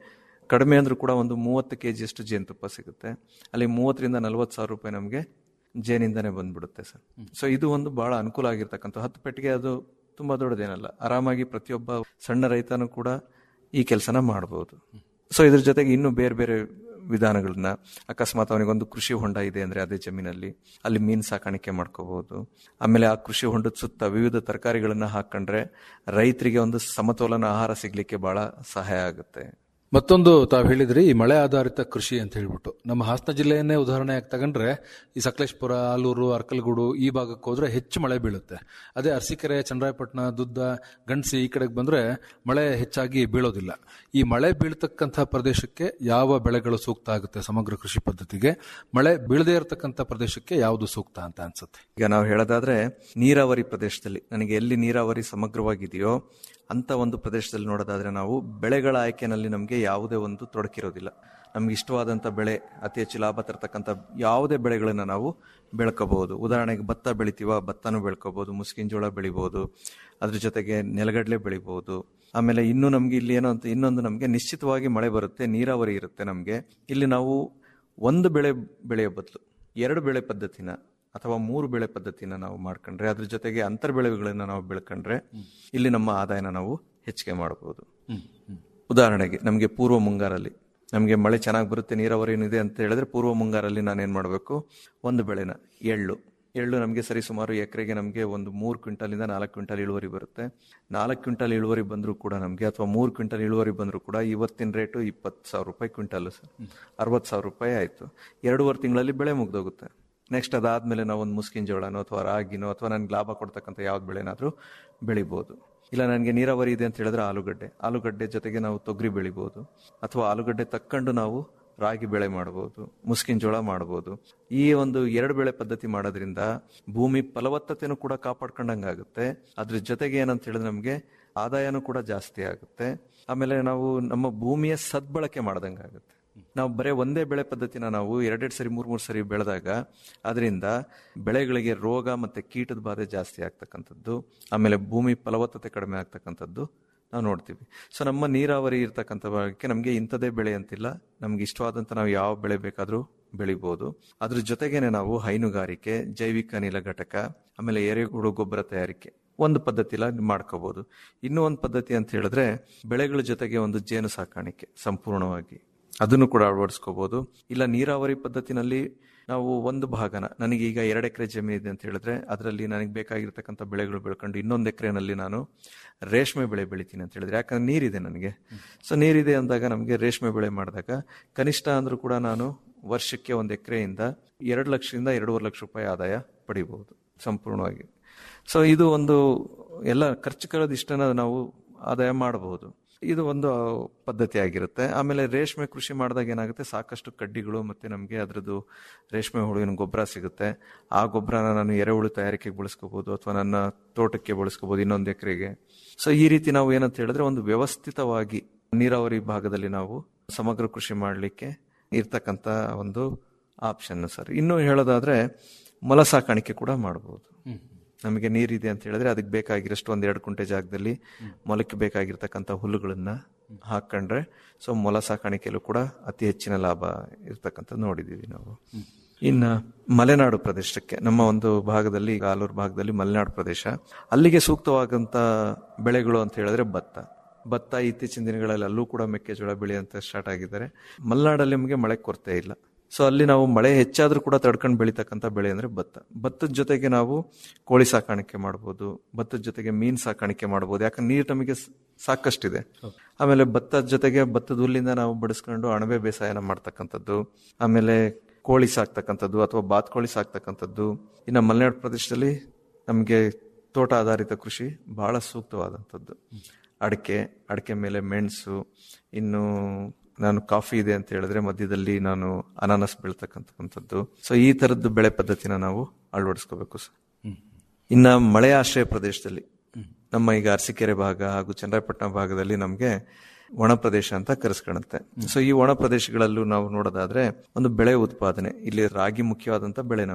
ಕಡಿಮೆ ಅಂದ್ರೂ ಕೂಡ ಒಂದು ಮೂವತ್ತು ಕೆ ಜಿಯಷ್ಟು ಜೇನುತುಪ್ಪ ಸಿಗುತ್ತೆ ಅಲ್ಲಿ ಮೂವತ್ತರಿಂದ ನಲವತ್ತು ಸಾವಿರ ರೂಪಾಯಿ ನಮಗೆ ಜೇನಿಂದನೇ ಬಂದ್ಬಿಡುತ್ತೆ ಸರ್ ಸೊ ಇದು ಒಂದು ಬಹಳ ಅನುಕೂಲ ಆಗಿರ್ತಕ್ಕಂಥ ಹತ್ತು ಪೆಟ್ಟಿಗೆ ಅದು ತುಂಬಾ ದೊಡ್ಡದೇನಲ್ಲ ಆರಾಮಾಗಿ ಪ್ರತಿಯೊಬ್ಬ ಸಣ್ಣ ರೈತನೂ ಕೂಡ ಈ ಕೆಲಸನ ಮಾಡಬಹುದು ಸೊ ಇದ್ರ ಜೊತೆಗೆ ಇನ್ನೂ ಬೇರೆ ಬೇರೆ ವಿಧಾನಗಳನ್ನ ಅಕಸ್ಮಾತ್ ಅವನಿಗೊಂದು ಕೃಷಿ ಹೊಂಡ ಇದೆ ಅಂದ್ರೆ ಅದೇ ಜಮೀನಲ್ಲಿ ಅಲ್ಲಿ ಮೀನು ಸಾಕಾಣಿಕೆ ಮಾಡ್ಕೋಬಹುದು ಆಮೇಲೆ ಆ ಕೃಷಿ ಹೊಂಡದ ಸುತ್ತ ವಿವಿಧ ತರಕಾರಿಗಳನ್ನ ಹಾಕೊಂಡ್ರೆ ರೈತರಿಗೆ ಒಂದು ಸಮತೋಲನ ಆಹಾರ ಸಿಗ್ಲಿಕ್ಕೆ ಬಹಳ ಸಹಾಯ ಆಗುತ್ತೆ ಮತ್ತೊಂದು ತಾವು ಹೇಳಿದ್ರಿ ಈ ಮಳೆ ಆಧಾರಿತ ಕೃಷಿ ಅಂತ ಹೇಳ್ಬಿಟ್ಟು ನಮ್ಮ ಹಾಸನ ಜಿಲ್ಲೆಯನ್ನೇ ಉದಾಹರಣೆಯಾಗಿ ತಗೊಂಡ್ರೆ ಈ ಸಕಲೇಶ್ಪುರ ಆಲೂರು ಅರ್ಕಲ್ಗೂಡು ಈ ಭಾಗಕ್ಕೆ ಹೋದ್ರೆ ಹೆಚ್ಚು ಮಳೆ ಬೀಳುತ್ತೆ ಅದೇ ಅರಸೀಕೆರೆ ಚನ್ನರಾಯಪಟ್ಟಣ ದುದ್ದ ಗಂಡಸಿ ಈ ಕಡೆಗೆ ಬಂದ್ರೆ ಮಳೆ ಹೆಚ್ಚಾಗಿ ಬೀಳೋದಿಲ್ಲ ಈ ಮಳೆ ಬೀಳ್ತಕ್ಕಂಥ ಪ್ರದೇಶಕ್ಕೆ ಯಾವ ಬೆಳೆಗಳು ಸೂಕ್ತ ಆಗುತ್ತೆ ಸಮಗ್ರ ಕೃಷಿ ಪದ್ಧತಿಗೆ ಮಳೆ ಬೀಳದೇ ಇರತಕ್ಕಂಥ ಪ್ರದೇಶಕ್ಕೆ ಯಾವುದು ಸೂಕ್ತ ಅಂತ ಅನ್ಸುತ್ತೆ ಈಗ ನಾವು ಹೇಳೋದಾದ್ರೆ ನೀರಾವರಿ ಪ್ರದೇಶದಲ್ಲಿ ನನಗೆ ಎಲ್ಲಿ ನೀರಾವರಿ ಸಮಗ್ರವಾಗಿದೆಯೋ ಅಂತ ಒಂದು ಪ್ರದೇಶದಲ್ಲಿ ನೋಡೋದಾದ್ರೆ ನಾವು ಬೆಳೆಗಳ ಆಯ್ಕೆನಲ್ಲಿ ನಮಗೆ ಯಾವುದೇ ಒಂದು ತೊಡಕಿರೋದಿಲ್ಲ ನಮ್ಗೆ ಇಷ್ಟವಾದಂಥ ಬೆಳೆ ಅತಿ ಹೆಚ್ಚು ಲಾಭ ತರತಕ್ಕಂಥ ಯಾವುದೇ ಬೆಳೆಗಳನ್ನ ನಾವು ಬೆಳ್ಕೋಬಹುದು ಉದಾಹರಣೆಗೆ ಭತ್ತ ಬೆಳಿತೀವ ಭತ್ತನೂ ಬೆಳ್ಕೋಬಹುದು ಮುಸ್ಕಿನ ಜೋಳ ಬೆಳಿಬಹುದು ಅದ್ರ ಜೊತೆಗೆ ನೆಲಗಡಲೆ ಬೆಳಿಬಹುದು ಆಮೇಲೆ ಇನ್ನು ನಮ್ಗೆ ಇಲ್ಲಿ ಏನೋ ಅಂತ ಇನ್ನೊಂದು ನಮಗೆ ನಿಶ್ಚಿತವಾಗಿ ಮಳೆ ಬರುತ್ತೆ ನೀರಾವರಿ ಇರುತ್ತೆ ನಮಗೆ ಇಲ್ಲಿ ನಾವು ಒಂದು ಬೆಳೆ ಬೆಳೆಯೋ ಬದಲು ಎರಡು ಬೆಳೆ ಪದ್ಧತಿನ ಅಥವಾ ಮೂರು ಬೆಳೆ ಪದ್ಧತಿನ ನಾವು ಮಾಡ್ಕೊಂಡ್ರೆ ಅದ್ರ ಜೊತೆಗೆ ಅಂತರ್ ಬೆಳೆಗಳನ್ನ ನಾವು ಬೆಳ್ಕೊಂಡ್ರೆ ಇಲ್ಲಿ ನಮ್ಮ ಆದಾಯನ ನಾವು ಹೆಚ್ಚಿಗೆ ಮಾಡಬಹುದು ಉದಾಹರಣೆಗೆ ನಮಗೆ ಪೂರ್ವ ಮುಂಗಾರಲ್ಲಿ ನಮಗೆ ಮಳೆ ಚೆನ್ನಾಗಿ ಬರುತ್ತೆ ನೀರಾವರಿ ಇದೆ ಅಂತ ಹೇಳಿದ್ರೆ ಪೂರ್ವ ಮುಂಗಾರಲ್ಲಿ ನಾನು ಏನ್ ಮಾಡಬೇಕು ಒಂದು ಬೆಳೆನ ಎಳ್ಳು ಎಳ್ಳು ನಮಗೆ ಸರಿ ಸುಮಾರು ಎಕರೆಗೆ ನಮಗೆ ಒಂದು ಮೂರು ಕ್ವಿಂಟಲಿಂದ ನಾಲ್ಕು ಕ್ವಿಂಟಲ್ ಇಳುವರಿ ಬರುತ್ತೆ ನಾಲ್ಕು ಕ್ವಿಂಟಲ್ ಇಳುವರಿ ಬಂದರೂ ಕೂಡ ನಮಗೆ ಅಥವಾ ಮೂರು ಕ್ವಿಂಟಲ್ ಇಳುವರಿ ಬಂದರೂ ಕೂಡ ಇವತ್ತಿನ ರೇಟು ಇಪ್ಪತ್ತು ಸಾವಿರ ರೂಪಾಯಿ ಕ್ವಿಂಟಲ್ ಸರ್ ಅರವತ್ತು ಸಾವಿರ ರೂಪಾಯಿ ಆಯಿತು ಎರಡೂವರೆ ತಿಂಗಳಲ್ಲಿ ಬೆಳೆ ಮುಗ್ದೋಗುತ್ತೆ ನೆಕ್ಸ್ಟ್ ಅದಾದ್ಮೇಲೆ ನಾವು ಒಂದು ಮುಸ್ಕಿನ ಜೋಳನೋ ಅಥವಾ ರಾಗಿನೋ ಅಥವಾ ನನಗೆ ಲಾಭ ಕೊಡ್ತಕ್ಕಂಥ ಯಾವ್ದು ಬೆಳೆನಾದ್ರೂ ಬೆಳಿಬೋದು ಇಲ್ಲ ನನಗೆ ನೀರಾವರಿ ಇದೆ ಅಂತ ಹೇಳಿದ್ರೆ ಆಲೂಗಡ್ಡೆ ಆಲೂಗಡ್ಡೆ ಜೊತೆಗೆ ನಾವು ತೊಗರಿ ಬೆಳಿಬೋದು ಅಥವಾ ಆಲೂಗಡ್ಡೆ ತಕ್ಕೊಂಡು ನಾವು ರಾಗಿ ಬೆಳೆ ಮಾಡಬಹುದು ಮುಸ್ಕಿನ ಜೋಳ ಮಾಡಬಹುದು ಈ ಒಂದು ಎರಡು ಬೆಳೆ ಪದ್ಧತಿ ಮಾಡೋದ್ರಿಂದ ಭೂಮಿ ಫಲವತ್ತತೆನೂ ಕೂಡ ಕಾಪಾಡ್ಕೊಂಡಂಗಾಗುತ್ತೆ ಅದ್ರ ಜೊತೆಗೆ ಏನಂತ ಹೇಳಿದ್ರೆ ನಮಗೆ ಆದಾಯನೂ ಕೂಡ ಜಾಸ್ತಿ ಆಗುತ್ತೆ ಆಮೇಲೆ ನಾವು ನಮ್ಮ ಭೂಮಿಯ ಸದ್ಬಳಕೆ ಮಾಡ್ದಂಗಾಗುತ್ತೆ ನಾವು ಬರೀ ಒಂದೇ ಬೆಳೆ ಪದ್ಧತಿನ ನಾವು ಎರಡೆರಡು ಸರಿ ಮೂರ್ ಮೂರು ಸರಿ ಬೆಳೆದಾಗ ಅದರಿಂದ ಬೆಳೆಗಳಿಗೆ ರೋಗ ಮತ್ತೆ ಕೀಟದ ಬಾಧೆ ಜಾಸ್ತಿ ಆಗ್ತಕ್ಕಂಥದ್ದು ಆಮೇಲೆ ಭೂಮಿ ಫಲವತ್ತತೆ ಕಡಿಮೆ ಆಗ್ತಕ್ಕಂಥದ್ದು ನಾವು ನೋಡ್ತೀವಿ ಸೊ ನಮ್ಮ ನೀರಾವರಿ ಇರ್ತಕ್ಕಂಥ ಭಾಗಕ್ಕೆ ನಮಗೆ ಇಂಥದೇ ಬೆಳೆ ಅಂತಿಲ್ಲ ನಮ್ಗೆ ಇಷ್ಟವಾದಂಥ ನಾವು ಯಾವ ಬೆಳೆ ಬೇಕಾದರೂ ಬೆಳಿಬೋದು ಅದ್ರ ಜೊತೆಗೇನೆ ನಾವು ಹೈನುಗಾರಿಕೆ ಜೈವಿಕ ಅನಿಲ ಘಟಕ ಆಮೇಲೆ ಎರೆಹುಳು ಗೊಬ್ಬರ ತಯಾರಿಕೆ ಒಂದು ಪದ್ಧತಿಲ ಮಾಡ್ಕೋಬಹುದು ಇನ್ನೂ ಒಂದು ಪದ್ಧತಿ ಅಂತ ಹೇಳಿದ್ರೆ ಬೆಳೆಗಳ ಜೊತೆಗೆ ಒಂದು ಜೇನು ಸಾಕಾಣಿಕೆ ಸಂಪೂರ್ಣವಾಗಿ ಅದನ್ನು ಕೂಡ ಅಳವಡಿಸ್ಕೋಬಹುದು ಇಲ್ಲ ನೀರಾವರಿ ಪದ್ಧತಿನಲ್ಲಿ ನಾವು ಒಂದು ಭಾಗನ ನನಗೆ ಈಗ ಎರಡು ಎಕರೆ ಜಮೀನು ಇದೆ ಅಂತ ಹೇಳಿದ್ರೆ ಅದರಲ್ಲಿ ನನಗೆ ಬೇಕಾಗಿರ್ತಕ್ಕಂಥ ಬೆಳೆಗಳು ಬೆಳ್ಕೊಂಡು ಇನ್ನೊಂದು ಎಕರೆನಲ್ಲಿ ನಾನು ರೇಷ್ಮೆ ಬೆಳೆ ಬೆಳಿತೀನಿ ಅಂತ ಹೇಳಿದ್ರೆ ಯಾಕಂದ್ರೆ ನೀರಿದೆ ನನಗೆ ಸೊ ನೀರಿದೆ ಅಂದಾಗ ನಮಗೆ ರೇಷ್ಮೆ ಬೆಳೆ ಮಾಡಿದಾಗ ಕನಿಷ್ಠ ಅಂದ್ರೂ ಕೂಡ ನಾನು ವರ್ಷಕ್ಕೆ ಒಂದು ಎಕರೆಯಿಂದ ಎರಡು ಲಕ್ಷದಿಂದ ಎರಡೂವರೆ ಲಕ್ಷ ರೂಪಾಯಿ ಆದಾಯ ಪಡಿಬಹುದು ಸಂಪೂರ್ಣವಾಗಿ ಸೊ ಇದು ಒಂದು ಎಲ್ಲ ಖರ್ಚು ಕಳೆದಿಷ್ಟನ್ನ ನಾವು ಆದಾಯ ಮಾಡಬಹುದು ಇದು ಒಂದು ಪದ್ಧತಿ ಆಗಿರುತ್ತೆ ಆಮೇಲೆ ರೇಷ್ಮೆ ಕೃಷಿ ಮಾಡಿದಾಗ ಏನಾಗುತ್ತೆ ಸಾಕಷ್ಟು ಕಡ್ಡಿಗಳು ಮತ್ತೆ ನಮಗೆ ಅದರದ್ದು ರೇಷ್ಮೆ ಹುಳುವಿನ ಗೊಬ್ಬರ ಸಿಗುತ್ತೆ ಆ ಗೊಬ್ಬರನ ನಾನು ಎರೆಹುಳು ತಯಾರಿಕೆಗೆ ಬಳಸ್ಕೋಬಹುದು ಅಥವಾ ನನ್ನ ತೋಟಕ್ಕೆ ಬಳಸ್ಕೋಬಹುದು ಇನ್ನೊಂದು ಎಕರೆಗೆ ಸೊ ಈ ರೀತಿ ನಾವು ಏನಂತ ಹೇಳಿದ್ರೆ ಒಂದು ವ್ಯವಸ್ಥಿತವಾಗಿ ನೀರಾವರಿ ಭಾಗದಲ್ಲಿ ನಾವು ಸಮಗ್ರ ಕೃಷಿ ಮಾಡಲಿಕ್ಕೆ ಇರ್ತಕ್ಕಂಥ ಒಂದು ಆಪ್ಷನ್ ಸರ್ ಇನ್ನು ಹೇಳೋದಾದ್ರೆ ಮೊಲ ಸಾಕಾಣಿಕೆ ಕೂಡ ಮಾಡಬಹುದು ನಮಗೆ ನೀರಿದೆ ಅಂತ ಹೇಳಿದ್ರೆ ಅದಕ್ಕೆ ಬೇಕಾಗಿರೋಷ್ಟು ಒಂದ್ ಎರಡು ಕುಂಟೆ ಜಾಗದಲ್ಲಿ ಮೊಲಕ್ಕೆ ಬೇಕಾಗಿರ್ತಕ್ಕಂಥ ಹುಲ್ಲುಗಳನ್ನ ಹಾಕೊಂಡ್ರೆ ಸೊ ಮೊಲ ಸಾಕಾಣಿಕೆಯಲ್ಲೂ ಕೂಡ ಅತಿ ಹೆಚ್ಚಿನ ಲಾಭ ಇರ್ತಕ್ಕಂಥ ನೋಡಿದೀವಿ ನಾವು ಇನ್ನ ಮಲೆನಾಡು ಪ್ರದೇಶಕ್ಕೆ ನಮ್ಮ ಒಂದು ಭಾಗದಲ್ಲಿ ಈಗ ಆಲೂರು ಭಾಗದಲ್ಲಿ ಮಲೆನಾಡು ಪ್ರದೇಶ ಅಲ್ಲಿಗೆ ಸೂಕ್ತವಾದಂತ ಬೆಳೆಗಳು ಅಂತ ಹೇಳಿದ್ರೆ ಭತ್ತ ಭತ್ತ ಇತ್ತೀಚಿನ ದಿನಗಳಲ್ಲಿ ಅಲ್ಲೂ ಕೂಡ ಮೆಕ್ಕೆಜೋಳ ಬೆಳೆಯಂತ ಸ್ಟಾರ್ಟ್ ಆಗಿದ್ದಾರೆ ಮಲೆನಾಡಲ್ಲಿ ನಮಗೆ ಮಳೆ ಕೊರತೆ ಇಲ್ಲ ಸೊ ಅಲ್ಲಿ ನಾವು ಮಳೆ ಹೆಚ್ಚಾದ್ರೂ ಕೂಡ ತಡ್ಕೊಂಡು ಬೆಳೀತಕ್ಕಂಥ ಬೆಳೆ ಅಂದ್ರೆ ಭತ್ತ ಭತ್ತದ ಜೊತೆಗೆ ನಾವು ಕೋಳಿ ಸಾಕಾಣಿಕೆ ಮಾಡ್ಬೋದು ಭತ್ತದ ಜೊತೆಗೆ ಮೀನ್ ಸಾಕಾಣಿಕೆ ಮಾಡ್ಬೋದು ಯಾಕಂದ್ರೆ ನೀರು ನಮಗೆ ಸಾಕಷ್ಟಿದೆ ಆಮೇಲೆ ಭತ್ತದ ಜೊತೆಗೆ ಭತ್ತದ ಹುಲ್ಲಿಂದ ನಾವು ಬಡಿಸ್ಕೊಂಡು ಅಣಬೆ ಬೇಸಾಯನ ಮಾಡ್ತಕ್ಕಂಥದ್ದು ಆಮೇಲೆ ಕೋಳಿ ಸಾಕ್ತಕ್ಕಂಥದ್ದು ಅಥವಾ ಬಾತ್ಕೋಳಿ ಸಾಕ್ತಕ್ಕಂಥದ್ದು ಇನ್ನು ಮಲೆನಾಡು ಪ್ರದೇಶದಲ್ಲಿ ನಮಗೆ ತೋಟ ಆಧಾರಿತ ಕೃಷಿ ಬಹಳ ಸೂಕ್ತವಾದಂಥದ್ದು ಅಡಿಕೆ ಅಡಿಕೆ ಮೇಲೆ ಮೆಣಸು ಇನ್ನು ನಾನು ಕಾಫಿ ಇದೆ ಅಂತ ಹೇಳಿದ್ರೆ ಮಧ್ಯದಲ್ಲಿ ನಾನು ಅನಾನಸ್ ಬೆಳ್ತಕ್ಕಂಥದ್ದು ಸೊ ಈ ತರದ್ದು ಬೆಳೆ ಪದ್ಧತಿನ ನಾವು ಅಳವಡಿಸ್ಕೋಬೇಕು ಸರ್ ಇನ್ನ ಮಳೆ ಆಶ್ರಯ ಪ್ರದೇಶದಲ್ಲಿ ನಮ್ಮ ಈಗ ಅರಸೀಕೆರೆ ಭಾಗ ಹಾಗೂ ಚನ್ನರಾಯಪಟ್ಟಣ ಭಾಗದಲ್ಲಿ ನಮಗೆ ಒಣ ಪ್ರದೇಶ ಅಂತ ಕರೆಸ್ಕೊಳ್ಳುತ್ತೆ ಸೊ ಈ ಒಣ ಪ್ರದೇಶಗಳಲ್ಲೂ ನಾವು ನೋಡೋದಾದ್ರೆ ಒಂದು ಬೆಳೆ ಉತ್ಪಾದನೆ ಇಲ್ಲಿ ರಾಗಿ ಮುಖ್ಯವಾದಂತ ಬೆಳೆ ನಮಗೆ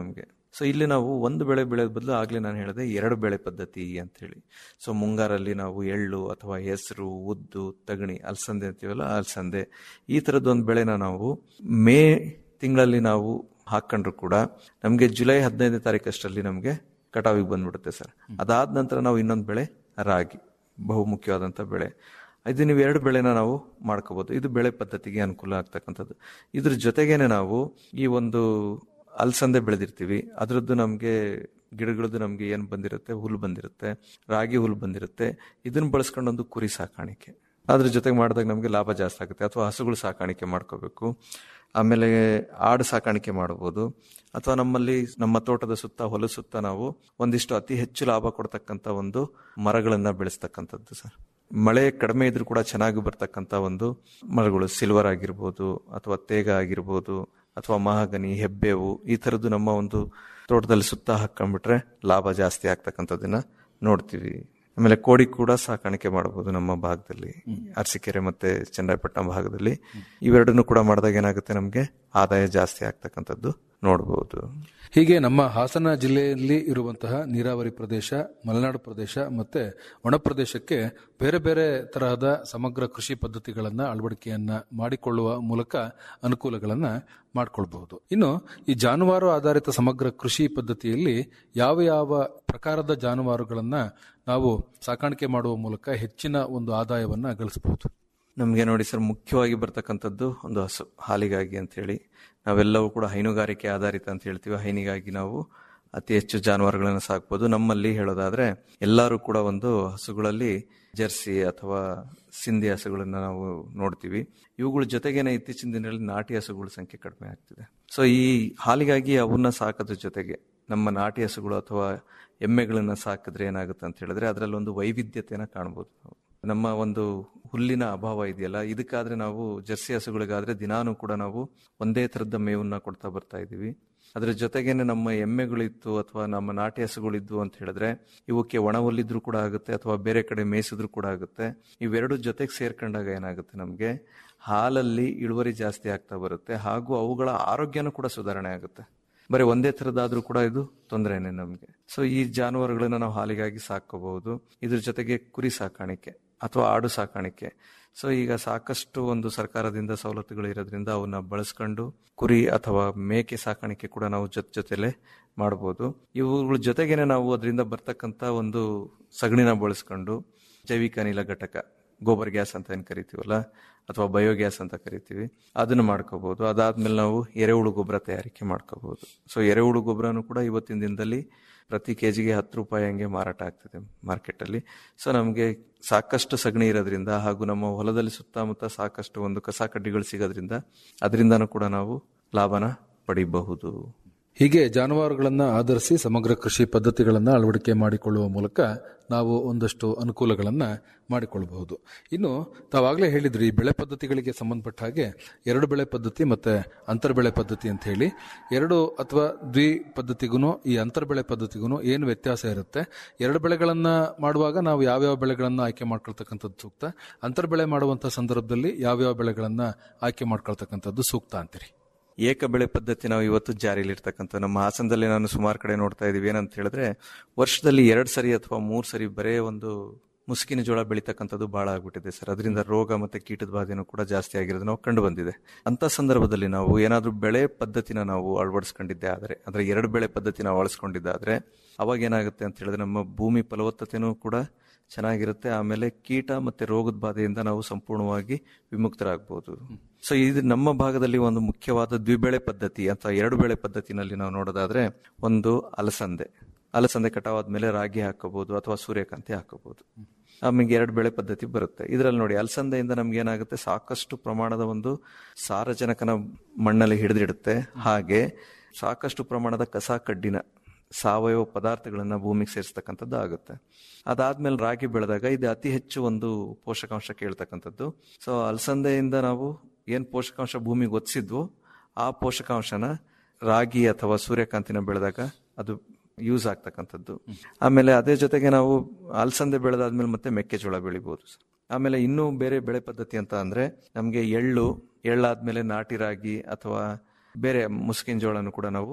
ಸೊ ಇಲ್ಲಿ ನಾವು ಒಂದು ಬೆಳೆ ಬೆಳೆಯೋದ್ ಬದಲು ಆಗ್ಲೇ ನಾನು ಹೇಳಿದೆ ಎರಡು ಬೆಳೆ ಪದ್ಧತಿ ಅಂತ ಹೇಳಿ ಸೊ ಮುಂಗಾರಲ್ಲಿ ನಾವು ಎಳ್ಳು ಅಥವಾ ಹೆಸರು ಉದ್ದು ತಗಣಿ ಅಲಸಂದೆ ಅಂತೀವಲ್ಲ ಅಲಸಂದೆ ಈ ಥರದ್ದೊಂದು ಬೆಳೆನ ನಾವು ಮೇ ತಿಂಗಳಲ್ಲಿ ನಾವು ಹಾಕೊಂಡ್ರು ಕೂಡ ನಮಗೆ ಜುಲೈ ಹದಿನೈದನೇ ತಾರೀಕಷ್ಟರಲ್ಲಿ ನಮಗೆ ಕಟಾವಿಗೆ ಬಂದ್ಬಿಡುತ್ತೆ ಸರ್ ಅದಾದ ನಂತರ ನಾವು ಇನ್ನೊಂದು ಬೆಳೆ ರಾಗಿ ಬಹು ಮುಖ್ಯವಾದಂಥ ಬೆಳೆ ಇದು ನೀವು ಎರಡು ಬೆಳೆನ ನಾವು ಮಾಡ್ಕೋಬಹುದು ಇದು ಬೆಳೆ ಪದ್ಧತಿಗೆ ಅನುಕೂಲ ಆಗ್ತಕ್ಕಂಥದ್ದು ಇದ್ರ ಜೊತೆಗೇನೆ ನಾವು ಈ ಒಂದು ಅಲಸಂದೆ ಬೆಳೆದಿರ್ತೀವಿ ಅದರದ್ದು ನಮಗೆ ಗಿಡಗಳದ್ದು ನಮಗೆ ಏನು ಬಂದಿರುತ್ತೆ ಹುಲ್ಲು ಬಂದಿರುತ್ತೆ ರಾಗಿ ಹುಲ್ಲು ಬಂದಿರುತ್ತೆ ಇದನ್ನ ಬಳಸ್ಕೊಂಡು ಒಂದು ಕುರಿ ಸಾಕಾಣಿಕೆ ಅದ್ರ ಜೊತೆಗೆ ಮಾಡಿದಾಗ ನಮಗೆ ಲಾಭ ಜಾಸ್ತಿ ಆಗುತ್ತೆ ಅಥವಾ ಹಸುಗಳು ಸಾಕಾಣಿಕೆ ಮಾಡ್ಕೋಬೇಕು ಆಮೇಲೆ ಆಡು ಸಾಕಾಣಿಕೆ ಮಾಡ್ಬೋದು ಅಥವಾ ನಮ್ಮಲ್ಲಿ ನಮ್ಮ ತೋಟದ ಸುತ್ತ ಹೊಲ ಸುತ್ತ ನಾವು ಒಂದಿಷ್ಟು ಅತಿ ಹೆಚ್ಚು ಲಾಭ ಕೊಡ್ತಕ್ಕಂಥ ಒಂದು ಮರಗಳನ್ನ ಬೆಳೆಸ್ತಕ್ಕಂಥದ್ದು ಸರ್ ಮಳೆ ಕಡಿಮೆ ಇದ್ರೂ ಕೂಡ ಚೆನ್ನಾಗಿ ಬರ್ತಕ್ಕಂಥ ಒಂದು ಮರಗಳು ಸಿಲ್ವರ್ ಆಗಿರ್ಬೋದು ಅಥವಾ ತೇಗ ಆಗಿರ್ಬೋದು ಅಥವಾ ಮಹಾಗನಿ ಹೆಬ್ಬೇವು ಈ ಥರದ್ದು ನಮ್ಮ ಒಂದು ತೋಟದಲ್ಲಿ ಸುತ್ತ ಹಾಕೊಂಡ್ಬಿಟ್ರೆ ಲಾಭ ಜಾಸ್ತಿ ಆಗ್ತಕ್ಕಂಥದ್ದನ್ನ ನೋಡ್ತೀವಿ ಆಮೇಲೆ ಕೋಡಿ ಕೂಡ ಸಾಕಾಣಿಕೆ ಮಾಡಬಹುದು ನಮ್ಮ ಭಾಗದಲ್ಲಿ ಅರಸೀಕೆರೆ ಮತ್ತೆ ಚನ್ನರಾಯಪಟ್ಟಣ ಭಾಗದಲ್ಲಿ ಇವೆರಡನ್ನು ಕೂಡ ಮಾಡಿದಾಗ ಏನಾಗುತ್ತೆ ನಮಗೆ ಆದಾಯ ಜಾಸ್ತಿ ಆಗ್ತಕ್ಕಂಥದ್ದು ನೋಡಬಹುದು ಹೀಗೆ ನಮ್ಮ ಹಾಸನ ಜಿಲ್ಲೆಯಲ್ಲಿ ಇರುವಂತಹ ನೀರಾವರಿ ಪ್ರದೇಶ ಮಲೆನಾಡು ಪ್ರದೇಶ ಮತ್ತೆ ಒಣ ಪ್ರದೇಶಕ್ಕೆ ಬೇರೆ ಬೇರೆ ತರಹದ ಸಮಗ್ರ ಕೃಷಿ ಪದ್ಧತಿಗಳನ್ನ ಅಳವಡಿಕೆಯನ್ನ ಮಾಡಿಕೊಳ್ಳುವ ಮೂಲಕ ಅನುಕೂಲಗಳನ್ನ ಮಾಡಿಕೊಳ್ಬಹುದು ಇನ್ನು ಈ ಜಾನುವಾರು ಆಧಾರಿತ ಸಮಗ್ರ ಕೃಷಿ ಪದ್ಧತಿಯಲ್ಲಿ ಯಾವ ಯಾವ ಪ್ರಕಾರದ ಜಾನುವಾರುಗಳನ್ನ ನಾವು ಸಾಕಾಣಿಕೆ ಮಾಡುವ ಮೂಲಕ ಹೆಚ್ಚಿನ ಒಂದು ಆದಾಯವನ್ನ ಗಳಿಸಬಹುದು ನಮಗೆ ನೋಡಿ ಸರ್ ಮುಖ್ಯವಾಗಿ ಬರ್ತಕ್ಕಂಥದ್ದು ಒಂದು ಹಸು ಹಾಲಿಗಾಗಿ ಅಂತ ಹೇಳಿ ನಾವೆಲ್ಲವೂ ಕೂಡ ಹೈನುಗಾರಿಕೆ ಆಧಾರಿತ ಅಂತ ಹೇಳ್ತೀವಿ ಹೈನಿಗಾಗಿ ನಾವು ಅತಿ ಹೆಚ್ಚು ಜಾನುವಾರುಗಳನ್ನು ಸಾಕ್ಬೋದು ನಮ್ಮಲ್ಲಿ ಹೇಳೋದಾದ್ರೆ ಎಲ್ಲರೂ ಕೂಡ ಒಂದು ಹಸುಗಳಲ್ಲಿ ಜರ್ಸಿ ಅಥವಾ ಸಿಂಧಿ ಹಸುಗಳನ್ನ ನಾವು ನೋಡ್ತೀವಿ ಇವುಗಳ ಜೊತೆಗೇನೆ ಇತ್ತೀಚಿನ ದಿನಗಳಲ್ಲಿ ನಾಟಿ ಹಸುಗಳ ಸಂಖ್ಯೆ ಕಡಿಮೆ ಆಗ್ತಿದೆ ಸೊ ಈ ಹಾಲಿಗಾಗಿ ಅವನ್ನ ಸಾಕೋದ್ರ ಜೊತೆಗೆ ನಮ್ಮ ನಾಟಿ ಹಸುಗಳು ಅಥವಾ ಎಮ್ಮೆಗಳನ್ನ ಸಾಕಿದ್ರೆ ಏನಾಗುತ್ತೆ ಅಂತ ಹೇಳಿದ್ರೆ ಅದರಲ್ಲಿ ಒಂದು ವೈವಿಧ್ಯತೆಯನ್ನ ಕಾಣ್ಬೋದು ನಾವು ನಮ್ಮ ಒಂದು ಹುಲ್ಲಿನ ಅಭಾವ ಇದೆಯಲ್ಲ ಇದಕ್ಕಾದ್ರೆ ನಾವು ಜರ್ಸಿ ಹಸುಗಳಿಗಾದ್ರೆ ದಿನಾನು ಕೂಡ ನಾವು ಒಂದೇ ಥರದ ಮೇವನ್ನ ಕೊಡ್ತಾ ಬರ್ತಾ ಇದ್ದೀವಿ ಅದ್ರ ಜೊತೆಗೇನೆ ನಮ್ಮ ಎಮ್ಮೆಗಳಿತ್ತು ಅಥವಾ ನಮ್ಮ ನಾಟಿ ಹಸುಗಳಿದ್ವು ಅಂತ ಹೇಳಿದ್ರೆ ಇವಕ್ಕೆ ಒಣ ಹುಲ್ಲಿದ್ರು ಕೂಡ ಆಗುತ್ತೆ ಅಥವಾ ಬೇರೆ ಕಡೆ ಮೇಯಿಸಿದ್ರು ಕೂಡ ಆಗುತ್ತೆ ಇವೆರಡು ಜೊತೆಗೆ ಸೇರ್ಕೊಂಡಾಗ ಏನಾಗುತ್ತೆ ನಮಗೆ ಹಾಲಲ್ಲಿ ಇಳುವರಿ ಜಾಸ್ತಿ ಆಗ್ತಾ ಬರುತ್ತೆ ಹಾಗೂ ಅವುಗಳ ಆರೋಗ್ಯನೂ ಕೂಡ ಸುಧಾರಣೆ ಆಗುತ್ತೆ ಬರೀ ಒಂದೇ ಥರದಾದ್ರೂ ಕೂಡ ಇದು ತೊಂದರೆನೆ ನಮಗೆ ಸೊ ಈ ಜಾನುವಾರುಗಳನ್ನ ನಾವು ಹಾಲಿಗಾಗಿ ಸಾಕೋಬಹುದು ಇದ್ರ ಜೊತೆಗೆ ಕುರಿ ಸಾಕಾಣಿಕೆ ಅಥವಾ ಆಡು ಸಾಕಾಣಿಕೆ ಸೊ ಈಗ ಸಾಕಷ್ಟು ಒಂದು ಸರ್ಕಾರದಿಂದ ಸವಲತ್ತುಗಳು ಇರೋದ್ರಿಂದ ಅವನ್ನ ಬಳಸ್ಕೊಂಡು ಕುರಿ ಅಥವಾ ಮೇಕೆ ಸಾಕಾಣಿಕೆ ಕೂಡ ನಾವು ಜೊತೆ ಜೊತೆಲೆ ಮಾಡ್ಬೋದು ಇವುಗಳ ಜೊತೆಗೇನೆ ನಾವು ಅದರಿಂದ ಬರ್ತಕ್ಕಂಥ ಒಂದು ಸಗಣಿನ ಬಳಸ್ಕೊಂಡು ಜೈವಿಕ ಅನಿಲ ಘಟಕ ಗೋಬರ್ ಗ್ಯಾಸ್ ಅಂತ ಏನು ಕರಿತೀವಲ್ಲ ಅಥವಾ ಬಯೋಗ್ಯಾಸ್ ಅಂತ ಕರಿತೀವಿ ಅದನ್ನು ಮಾಡ್ಕೋಬಹುದು ಅದಾದ್ಮೇಲೆ ನಾವು ಎರೆಹುಳು ಗೊಬ್ಬರ ತಯಾರಿಕೆ ಮಾಡ್ಕೋಬಹುದು ಸೊ ಎರೆಹುಳು ಗೊಬ್ಬರನು ಕೂಡ ಇವತ್ತಿನ ದಿನದಲ್ಲಿ ಪ್ರತಿ ಕೆಜಿಗೆ ಹತ್ತು ರೂಪಾಯಿ ಹಂಗೆ ಮಾರಾಟ ಆಗ್ತಿದೆ ಮಾರ್ಕೆಟ್ ಅಲ್ಲಿ ಸೊ ನಮಗೆ ಸಾಕಷ್ಟು ಸಗಣಿ ಇರೋದ್ರಿಂದ ಹಾಗೂ ನಮ್ಮ ಹೊಲದಲ್ಲಿ ಸುತ್ತಮುತ್ತ ಸಾಕಷ್ಟು ಒಂದು ಕಸ ಕಡ್ಡಿಗಳು ಸಿಗೋದ್ರಿಂದ ಅದರಿಂದನೂ ಕೂಡ ನಾವು ಲಾಭನ ಪಡಿಬಹುದು ಹೀಗೆ ಜಾನುವಾರುಗಳನ್ನ ಆಧರಿಸಿ ಸಮಗ್ರ ಕೃಷಿ ಪದ್ಧತಿಗಳನ್ನ ಅಳವಡಿಕೆ ಮಾಡಿಕೊಳ್ಳುವ ಮೂಲಕ ನಾವು ಒಂದಷ್ಟು ಅನುಕೂಲಗಳನ್ನ ಮಾಡಿಕೊಳ್ಳಬಹುದು ಇನ್ನು ತಾವಾಗಲೇ ಹೇಳಿದ್ರಿ ಈ ಬೆಳೆ ಪದ್ಧತಿಗಳಿಗೆ ಸಂಬಂಧಪಟ್ಟ ಹಾಗೆ ಎರಡು ಬೆಳೆ ಪದ್ಧತಿ ಮತ್ತೆ ಅಂತರ್ ಬೆಳೆ ಪದ್ಧತಿ ಅಂತ ಹೇಳಿ ಎರಡು ಅಥವಾ ದ್ವಿ ಪದ್ಧತಿಗೂ ಈ ಅಂತರ್ ಬೆಳೆ ಪದ್ಧತಿಗೂ ಏನು ವ್ಯತ್ಯಾಸ ಇರುತ್ತೆ ಎರಡು ಬೆಳೆಗಳನ್ನ ಮಾಡುವಾಗ ನಾವು ಯಾವ್ಯಾವ ಬೆಳೆಗಳನ್ನ ಆಯ್ಕೆ ಮಾಡ್ಕೊಳ್ತಕ್ಕಂಥದ್ದು ಸೂಕ್ತ ಅಂತರ್ ಬೆಳೆ ಮಾಡುವಂತ ಸಂದರ್ಭದಲ್ಲಿ ಯಾವ್ಯಾವ ಬೆಳೆಗಳನ್ನ ಆಯ್ಕೆ ಮಾಡ್ಕೊಳ್ತಕ್ಕಂಥದ್ದು ಸೂಕ್ತ ಅಂತೀರಿ ಏಕ ಬೆಳೆ ಪದ್ಧತಿ ನಾವು ಇವತ್ತು ಜಾರಿಯಲ್ಲಿ ಇರ್ತಕ್ಕಂಥ ನಮ್ಮ ಹಾಸನದಲ್ಲಿ ನಾನು ಸುಮಾರು ಕಡೆ ನೋಡ್ತಾ ಇದೀವಿ ಏನಂತ ಹೇಳಿದ್ರೆ ವರ್ಷದಲ್ಲಿ ಎರಡ್ ಸರಿ ಅಥವಾ ಮೂರ್ ಸರಿ ಬರೇ ಒಂದು ಮುಸುಕಿನ ಜೋಳ ಬೆಳೀತಕ್ಕಂಥದ್ದು ಬಹಳ ಆಗ್ಬಿಟ್ಟಿದೆ ಸರ್ ಅದರಿಂದ ರೋಗ ಮತ್ತೆ ಕೀಟದ ಬಾಧೆನೂ ಕೂಡ ಜಾಸ್ತಿ ಆಗಿರೋದು ನಾವು ಕಂಡು ಬಂದಿದೆ ಅಂತ ಸಂದರ್ಭದಲ್ಲಿ ನಾವು ಏನಾದ್ರೂ ಬೆಳೆ ಪದ್ಧತಿನ ನಾವು ಅಳವಡಿಸ್ಕೊಂಡಿದ್ದೆ ಆದರೆ ಅಂದ್ರೆ ಎರಡು ಬೆಳೆ ಪದ್ಧತಿನ ಅಳವಡಿಸ್ಕೊಂಡಿದ್ದಾದ್ರೆ ಅವಾಗ ಏನಾಗುತ್ತೆ ಅಂತ ಹೇಳಿದ್ರೆ ನಮ್ಮ ಭೂಮಿ ಫಲವತ್ತತೆನೂ ಕೂಡ ಚೆನ್ನಾಗಿರುತ್ತೆ ಆಮೇಲೆ ಕೀಟ ಮತ್ತೆ ರೋಗದ ಬಾಧೆಯಿಂದ ನಾವು ಸಂಪೂರ್ಣವಾಗಿ ವಿಮುಕ್ತರಾಗಬಹುದು ಸೊ ಇದು ನಮ್ಮ ಭಾಗದಲ್ಲಿ ಒಂದು ಮುಖ್ಯವಾದ ದ್ವಿಬೆಳೆ ಪದ್ಧತಿ ಅಥವಾ ಎರಡು ಬೆಳೆ ಪದ್ಧತಿನಲ್ಲಿ ನಾವು ನೋಡೋದಾದ್ರೆ ಒಂದು ಅಲಸಂದೆ ಅಲಸಂದೆ ಕಟಾವಾದ್ಮೇಲೆ ರಾಗಿ ಹಾಕೋಬಹುದು ಅಥವಾ ಸೂರ್ಯಕಾಂತಿ ಹಾಕೋಬಹುದು ಆಮೇಲೆ ಎರಡು ಬೆಳೆ ಪದ್ಧತಿ ಬರುತ್ತೆ ಇದರಲ್ಲಿ ನೋಡಿ ಅಲಸಂದೆಯಿಂದ ನಮ್ಗೆ ಏನಾಗುತ್ತೆ ಸಾಕಷ್ಟು ಪ್ರಮಾಣದ ಒಂದು ಸಾರಜನಕನ ಮಣ್ಣಲ್ಲಿ ಹಿಡಿದಿಡುತ್ತೆ ಹಾಗೆ ಸಾಕಷ್ಟು ಪ್ರಮಾಣದ ಕಸ ಕಡ್ಡಿನ ಸಾವಯವ ಪದಾರ್ಥಗಳನ್ನ ಭೂಮಿಗೆ ಸೇರಿಸ್ತಕ್ಕಂಥದ್ದು ಆಗುತ್ತೆ ಅದಾದ್ಮೇಲೆ ರಾಗಿ ಬೆಳೆದಾಗ ಇದು ಅತಿ ಹೆಚ್ಚು ಒಂದು ಪೋಷಕಾಂಶ ಕೇಳ್ತಕ್ಕಂಥದ್ದು ಸೊ ಅಲಸಂದೆಯಿಂದ ನಾವು ಏನ್ ಪೋಷಕಾಂಶ ಭೂಮಿಗೆ ಒತ್ತಿಸಿದ್ವೋ ಆ ಪೋಷಕಾಂಶನ ರಾಗಿ ಅಥವಾ ಸೂರ್ಯಕಾಂತಿನ ಬೆಳೆದಾಗ ಅದು ಯೂಸ್ ಆಗ್ತಕ್ಕಂಥದ್ದು ಆಮೇಲೆ ಅದೇ ಜೊತೆಗೆ ನಾವು ಅಲಸಂದೆ ಬೆಳೆದಾದ್ಮೇಲೆ ಮತ್ತೆ ಮೆಕ್ಕೆಜೋಳ ಬೆಳಿಬಹುದು ಆಮೇಲೆ ಇನ್ನೂ ಬೇರೆ ಬೆಳೆ ಪದ್ಧತಿ ಅಂತ ಅಂದ್ರೆ ನಮಗೆ ಎಳ್ಳು ಎಳ್ಳಾದ್ಮೇಲೆ ನಾಟಿ ರಾಗಿ ಅಥವಾ ಬೇರೆ ಮುಸ್ಕಿನ ಜೋಳನು ಕೂಡ ನಾವು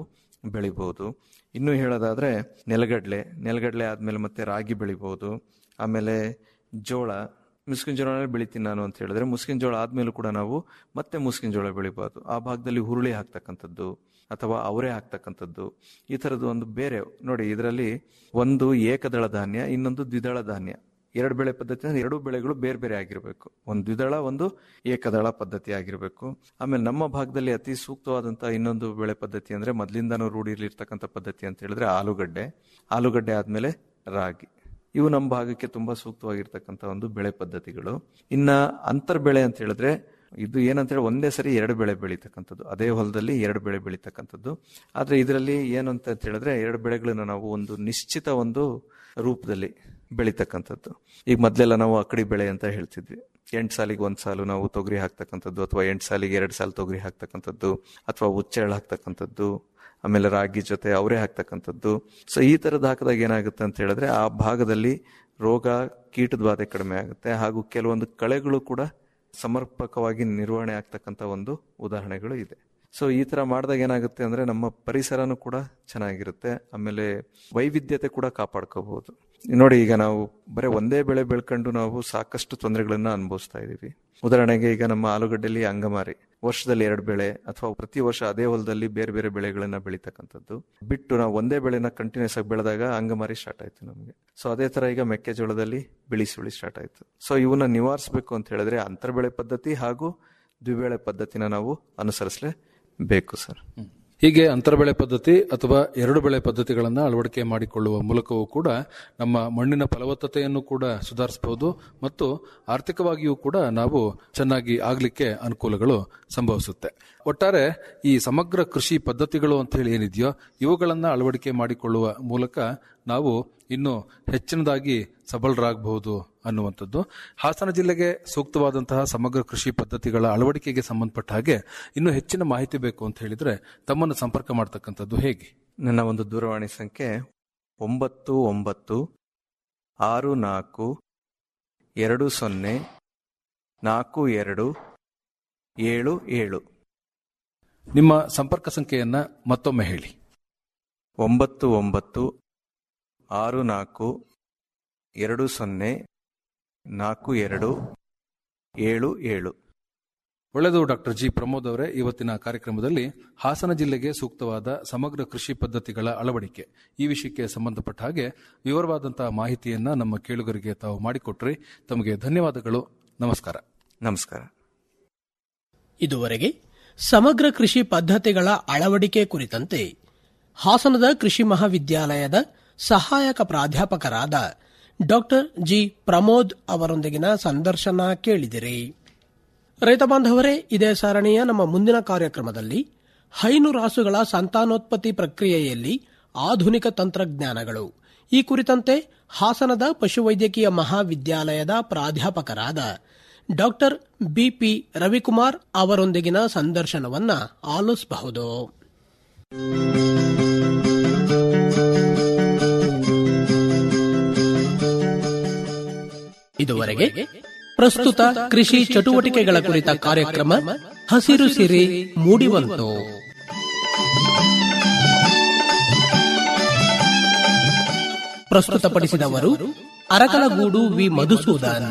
ಬೆಳಿಬಹುದು ಇನ್ನು ಹೇಳೋದಾದ್ರೆ ನೆಲಗಡಲೆ ನೆಲಗಡಲೆ ಆದ್ಮೇಲೆ ಮತ್ತೆ ರಾಗಿ ಬೆಳಿಬಹುದು ಆಮೇಲೆ ಜೋಳ ಮುಸ್ಕಿನ ಜೋಳ ಬೆಳಿತೀನಿ ನಾನು ಅಂತ ಹೇಳಿದ್ರೆ ಮುಸ್ಕಿನ ಜೋಳ ಆದ್ಮೇಲೂ ಕೂಡ ನಾವು ಮತ್ತೆ ಮುಸ್ಕಿನ ಜೋಳ ಬೆಳಿಬಹುದು ಆ ಭಾಗದಲ್ಲಿ ಹುರುಳಿ ಹಾಕ್ತಕ್ಕಂಥದ್ದು ಅಥವಾ ಅವರೇ ಹಾಕ್ತಕ್ಕಂಥದ್ದು ಈ ಥರದ್ದು ಒಂದು ಬೇರೆ ನೋಡಿ ಇದರಲ್ಲಿ ಒಂದು ಏಕದಳ ಧಾನ್ಯ ಇನ್ನೊಂದು ದ್ವಿದಳ ಧಾನ್ಯ ಎರಡು ಬೆಳೆ ಪದ್ಧತಿ ಅಂದ್ರೆ ಎರಡು ಬೆಳೆಗಳು ಬೇರೆ ಬೇರೆ ಆಗಿರಬೇಕು ಒಂದು ದ್ವಿದಳ ಒಂದು ಏಕದಳ ಪದ್ಧತಿ ಆಗಿರಬೇಕು ಆಮೇಲೆ ನಮ್ಮ ಭಾಗದಲ್ಲಿ ಅತಿ ಸೂಕ್ತವಾದಂತಹ ಇನ್ನೊಂದು ಬೆಳೆ ಪದ್ಧತಿ ಅಂದ್ರೆ ಮೊದಲಿಂದನೂ ರೂಢಿಲಿರ್ತಕ್ಕಂಥ ಪದ್ಧತಿ ಅಂತ ಹೇಳಿದ್ರೆ ಆಲೂಗಡ್ಡೆ ಆಲೂಗಡ್ಡೆ ಆದ್ಮೇಲೆ ರಾಗಿ ಇವು ನಮ್ಮ ಭಾಗಕ್ಕೆ ತುಂಬಾ ಸೂಕ್ತವಾಗಿರ್ತಕ್ಕಂಥ ಒಂದು ಬೆಳೆ ಪದ್ಧತಿಗಳು ಇನ್ನ ಅಂತರ್ ಬೆಳೆ ಅಂತ ಹೇಳಿದ್ರೆ ಇದು ಏನಂತ ಹೇಳಿ ಒಂದೇ ಸರಿ ಎರಡು ಬೆಳೆ ಬೆಳೀತಕ್ಕಂಥದ್ದು ಅದೇ ಹೊಲದಲ್ಲಿ ಎರಡು ಬೆಳೆ ಬೆಳೀತಕ್ಕಂಥದ್ದು ಆದ್ರೆ ಇದರಲ್ಲಿ ಏನು ಅಂತ ಹೇಳಿದ್ರೆ ಎರಡು ಬೆಳೆಗಳನ್ನ ನಾವು ಒಂದು ನಿಶ್ಚಿತ ಒಂದು ರೂಪದಲ್ಲಿ ಬೆಳೀತಕ್ಕಂಥದ್ದು ಈಗ ಮೊದಲೆಲ್ಲ ನಾವು ಅಕಡಿ ಬೆಳೆ ಅಂತ ಹೇಳ್ತಿದ್ವಿ ಎಂಟು ಸಾಲಿಗೆ ಒಂದ್ ಸಾಲು ನಾವು ತೊಗರಿ ಹಾಕ್ತಕ್ಕಂಥದ್ದು ಅಥವಾ ಎಂಟು ಸಾಲಿಗೆ ಎರಡು ಸಾಲು ತೊಗರಿ ಹಾಕ್ತಕ್ಕಂಥದ್ದು ಅಥವಾ ಉಚ್ಚೆಳ್ಳು ಹಾಕ್ತಕ್ಕಂಥದ್ದು ಆಮೇಲೆ ರಾಗಿ ಜೊತೆ ಅವರೇ ಹಾಕ್ತಕ್ಕಂಥದ್ದು ಸೊ ಈ ತರದ್ ಹಾಕಿದಾಗ ಏನಾಗುತ್ತೆ ಅಂತ ಹೇಳಿದ್ರೆ ಆ ಭಾಗದಲ್ಲಿ ರೋಗ ಕೀಟದ ಬಾಧೆ ಕಡಿಮೆ ಆಗುತ್ತೆ ಹಾಗೂ ಕೆಲವೊಂದು ಕಳೆಗಳು ಕೂಡ ಸಮರ್ಪಕವಾಗಿ ನಿರ್ವಹಣೆ ಆಗ್ತಕ್ಕಂಥ ಒಂದು ಉದಾಹರಣೆಗಳು ಇದೆ ಸೊ ಈ ತರ ಮಾಡಿದಾಗ ಏನಾಗುತ್ತೆ ಅಂದ್ರೆ ನಮ್ಮ ಪರಿಸರನೂ ಕೂಡ ಚೆನ್ನಾಗಿರುತ್ತೆ ಆಮೇಲೆ ವೈವಿಧ್ಯತೆ ಕೂಡ ಕಾಪಾಡ್ಕೋಬಹುದು ನೋಡಿ ಈಗ ನಾವು ಬರೀ ಒಂದೇ ಬೆಳೆ ಬೆಳ್ಕೊಂಡು ನಾವು ಸಾಕಷ್ಟು ತೊಂದರೆಗಳನ್ನ ಅನುಭವಿಸ್ತಾ ಇದೀವಿ ಉದಾಹರಣೆಗೆ ಈಗ ನಮ್ಮ ಆಲೂಗಡ್ಡೆಲಿ ಅಂಗಮಾರಿ ವರ್ಷದಲ್ಲಿ ಎರಡು ಬೆಳೆ ಅಥವಾ ಪ್ರತಿ ವರ್ಷ ಅದೇ ಹೊಲದಲ್ಲಿ ಬೇರೆ ಬೇರೆ ಬೆಳೆಗಳನ್ನ ಬೆಳೀತಕ್ಕಂಥದ್ದು ಬಿಟ್ಟು ನಾವು ಒಂದೇ ಬೆಳೆನ ಕಂಟಿನ್ಯೂಸ್ ಆಗಿ ಬೆಳೆದಾಗ ಅಂಗಮಾರಿ ಸ್ಟಾರ್ಟ್ ಆಯ್ತು ನಮಗೆ ಸೊ ಅದೇ ತರ ಈಗ ಮೆಕ್ಕೆಜೋಳದಲ್ಲಿ ಬಿಳಿ ಸುಳಿ ಸ್ಟಾರ್ಟ್ ಆಯ್ತು ಸೊ ಇವನ್ನ ನಿವಾರಿಸಬೇಕು ಅಂತ ಹೇಳಿದ್ರೆ ಅಂತರ್ಬೆಳೆ ಪದ್ಧತಿ ಹಾಗೂ ದ್ವಿಬೆಳೆ ಪದ್ಧತಿನ ನಾವು ಅನುಸರಿಸಲೇಬೇಕು ಸರ್ ಹೀಗೆ ಅಂತರ್ಬೆಳೆ ಪದ್ಧತಿ ಅಥವಾ ಎರಡು ಬೆಳೆ ಪದ್ಧತಿಗಳನ್ನು ಅಳವಡಿಕೆ ಮಾಡಿಕೊಳ್ಳುವ ಮೂಲಕವೂ ಕೂಡ ನಮ್ಮ ಮಣ್ಣಿನ ಫಲವತ್ತತೆಯನ್ನು ಕೂಡ ಸುಧಾರಿಸಬಹುದು ಮತ್ತು ಆರ್ಥಿಕವಾಗಿಯೂ ಕೂಡ ನಾವು ಚೆನ್ನಾಗಿ ಆಗ್ಲಿಕ್ಕೆ ಅನುಕೂಲಗಳು ಸಂಭವಿಸುತ್ತೆ ಒಟ್ಟಾರೆ ಈ ಸಮಗ್ರ ಕೃಷಿ ಪದ್ಧತಿಗಳು ಅಂತ ಹೇಳಿ ಏನಿದೆಯೋ ಇವುಗಳನ್ನ ಅಳವಡಿಕೆ ಮಾಡಿಕೊಳ್ಳುವ ಮೂಲಕ ನಾವು ಇನ್ನು ಹೆಚ್ಚಿನದಾಗಿ ಸಬಲರಾಗಬಹುದು ಅನ್ನುವಂಥದ್ದು ಹಾಸನ ಜಿಲ್ಲೆಗೆ ಸೂಕ್ತವಾದಂತಹ ಸಮಗ್ರ ಕೃಷಿ ಪದ್ಧತಿಗಳ ಅಳವಡಿಕೆಗೆ ಸಂಬಂಧಪಟ್ಟ ಹಾಗೆ ಇನ್ನು ಹೆಚ್ಚಿನ ಮಾಹಿತಿ ಬೇಕು ಅಂತ ಹೇಳಿದ್ರೆ ತಮ್ಮನ್ನು ಸಂಪರ್ಕ ಮಾಡ್ತಕ್ಕಂಥದ್ದು ಹೇಗೆ ನನ್ನ ಒಂದು ದೂರವಾಣಿ ಸಂಖ್ಯೆ ಒಂಬತ್ತು ಒಂಬತ್ತು ಆರು ನಾಲ್ಕು ಎರಡು ಸೊನ್ನೆ ನಾಲ್ಕು ಎರಡು ಏಳು ಏಳು ನಿಮ್ಮ ಸಂಪರ್ಕ ಸಂಖ್ಯೆಯನ್ನ ಮತ್ತೊಮ್ಮೆ ಹೇಳಿ ಒಂಬತ್ತು ಒಂಬತ್ತು ಆರು ನಾಲ್ಕು ಎರಡು ಸೊನ್ನೆ ನಾಲ್ಕು ಎರಡು ಏಳು ಏಳು ಒಳ್ಳೆಯದು ಡಾಕ್ಟರ್ ಜಿ ಪ್ರಮೋದ್ ಅವರೇ ಇವತ್ತಿನ ಕಾರ್ಯಕ್ರಮದಲ್ಲಿ ಹಾಸನ ಜಿಲ್ಲೆಗೆ ಸೂಕ್ತವಾದ ಸಮಗ್ರ ಕೃಷಿ ಪದ್ಧತಿಗಳ ಅಳವಡಿಕೆ ಈ ವಿಷಯಕ್ಕೆ ಸಂಬಂಧಪಟ್ಟ ಹಾಗೆ ವಿವರವಾದಂತಹ ಮಾಹಿತಿಯನ್ನ ನಮ್ಮ ಕೇಳುಗರಿಗೆ ತಾವು ಮಾಡಿಕೊಟ್ರಿ ತಮಗೆ ಧನ್ಯವಾದಗಳು ನಮಸ್ಕಾರ ನಮಸ್ಕಾರ ಇದುವರೆಗೆ ಸಮಗ್ರ ಕೃಷಿ ಪದ್ಧತಿಗಳ ಅಳವಡಿಕೆ ಕುರಿತಂತೆ ಹಾಸನದ ಕೃಷಿ ಮಹಾವಿದ್ಯಾಲಯದ ಸಹಾಯಕ ಪ್ರಾಧ್ಯಾಪಕರಾದ ಡಾಕ್ಟರ್ ಜಿ ಪ್ರಮೋದ್ ಅವರೊಂದಿಗಿನ ಸಂದರ್ಶನ ಕೇಳಿದಿರಿ ರೈತ ಬಾಂಧವರೇ ಇದೇ ಸರಣಿಯ ನಮ್ಮ ಮುಂದಿನ ಕಾರ್ಯಕ್ರಮದಲ್ಲಿ ಹೈನುರಾಸುಗಳ ಸಂತಾನೋತ್ಪತ್ತಿ ಪ್ರಕ್ರಿಯೆಯಲ್ಲಿ ಆಧುನಿಕ ತಂತ್ರಜ್ಞಾನಗಳು ಈ ಕುರಿತಂತೆ ಹಾಸನದ ಪಶುವೈದ್ಯಕೀಯ ಮಹಾವಿದ್ಯಾಲಯದ ಪ್ರಾಧ್ಯಾಪಕರಾದ ಡಾಕ್ಟರ್ ಬಿಪಿ ರವಿಕುಮಾರ್ ಅವರೊಂದಿಗಿನ ಸಂದರ್ಶನವನ್ನ ಆಲಿಸಬಹುದು ಇದುವರೆಗೆ ಪ್ರಸ್ತುತ ಕೃಷಿ ಚಟುವಟಿಕೆಗಳ ಕುರಿತ ಕಾರ್ಯಕ್ರಮ ಹಸಿರು ಸಿರಿ ಮೂಡಿಬಂತು ಪ್ರಸ್ತುತಪಡಿಸಿದವರು ಅರಕಲಗೂಡು ವಿ ಮಧುಸೂದನ್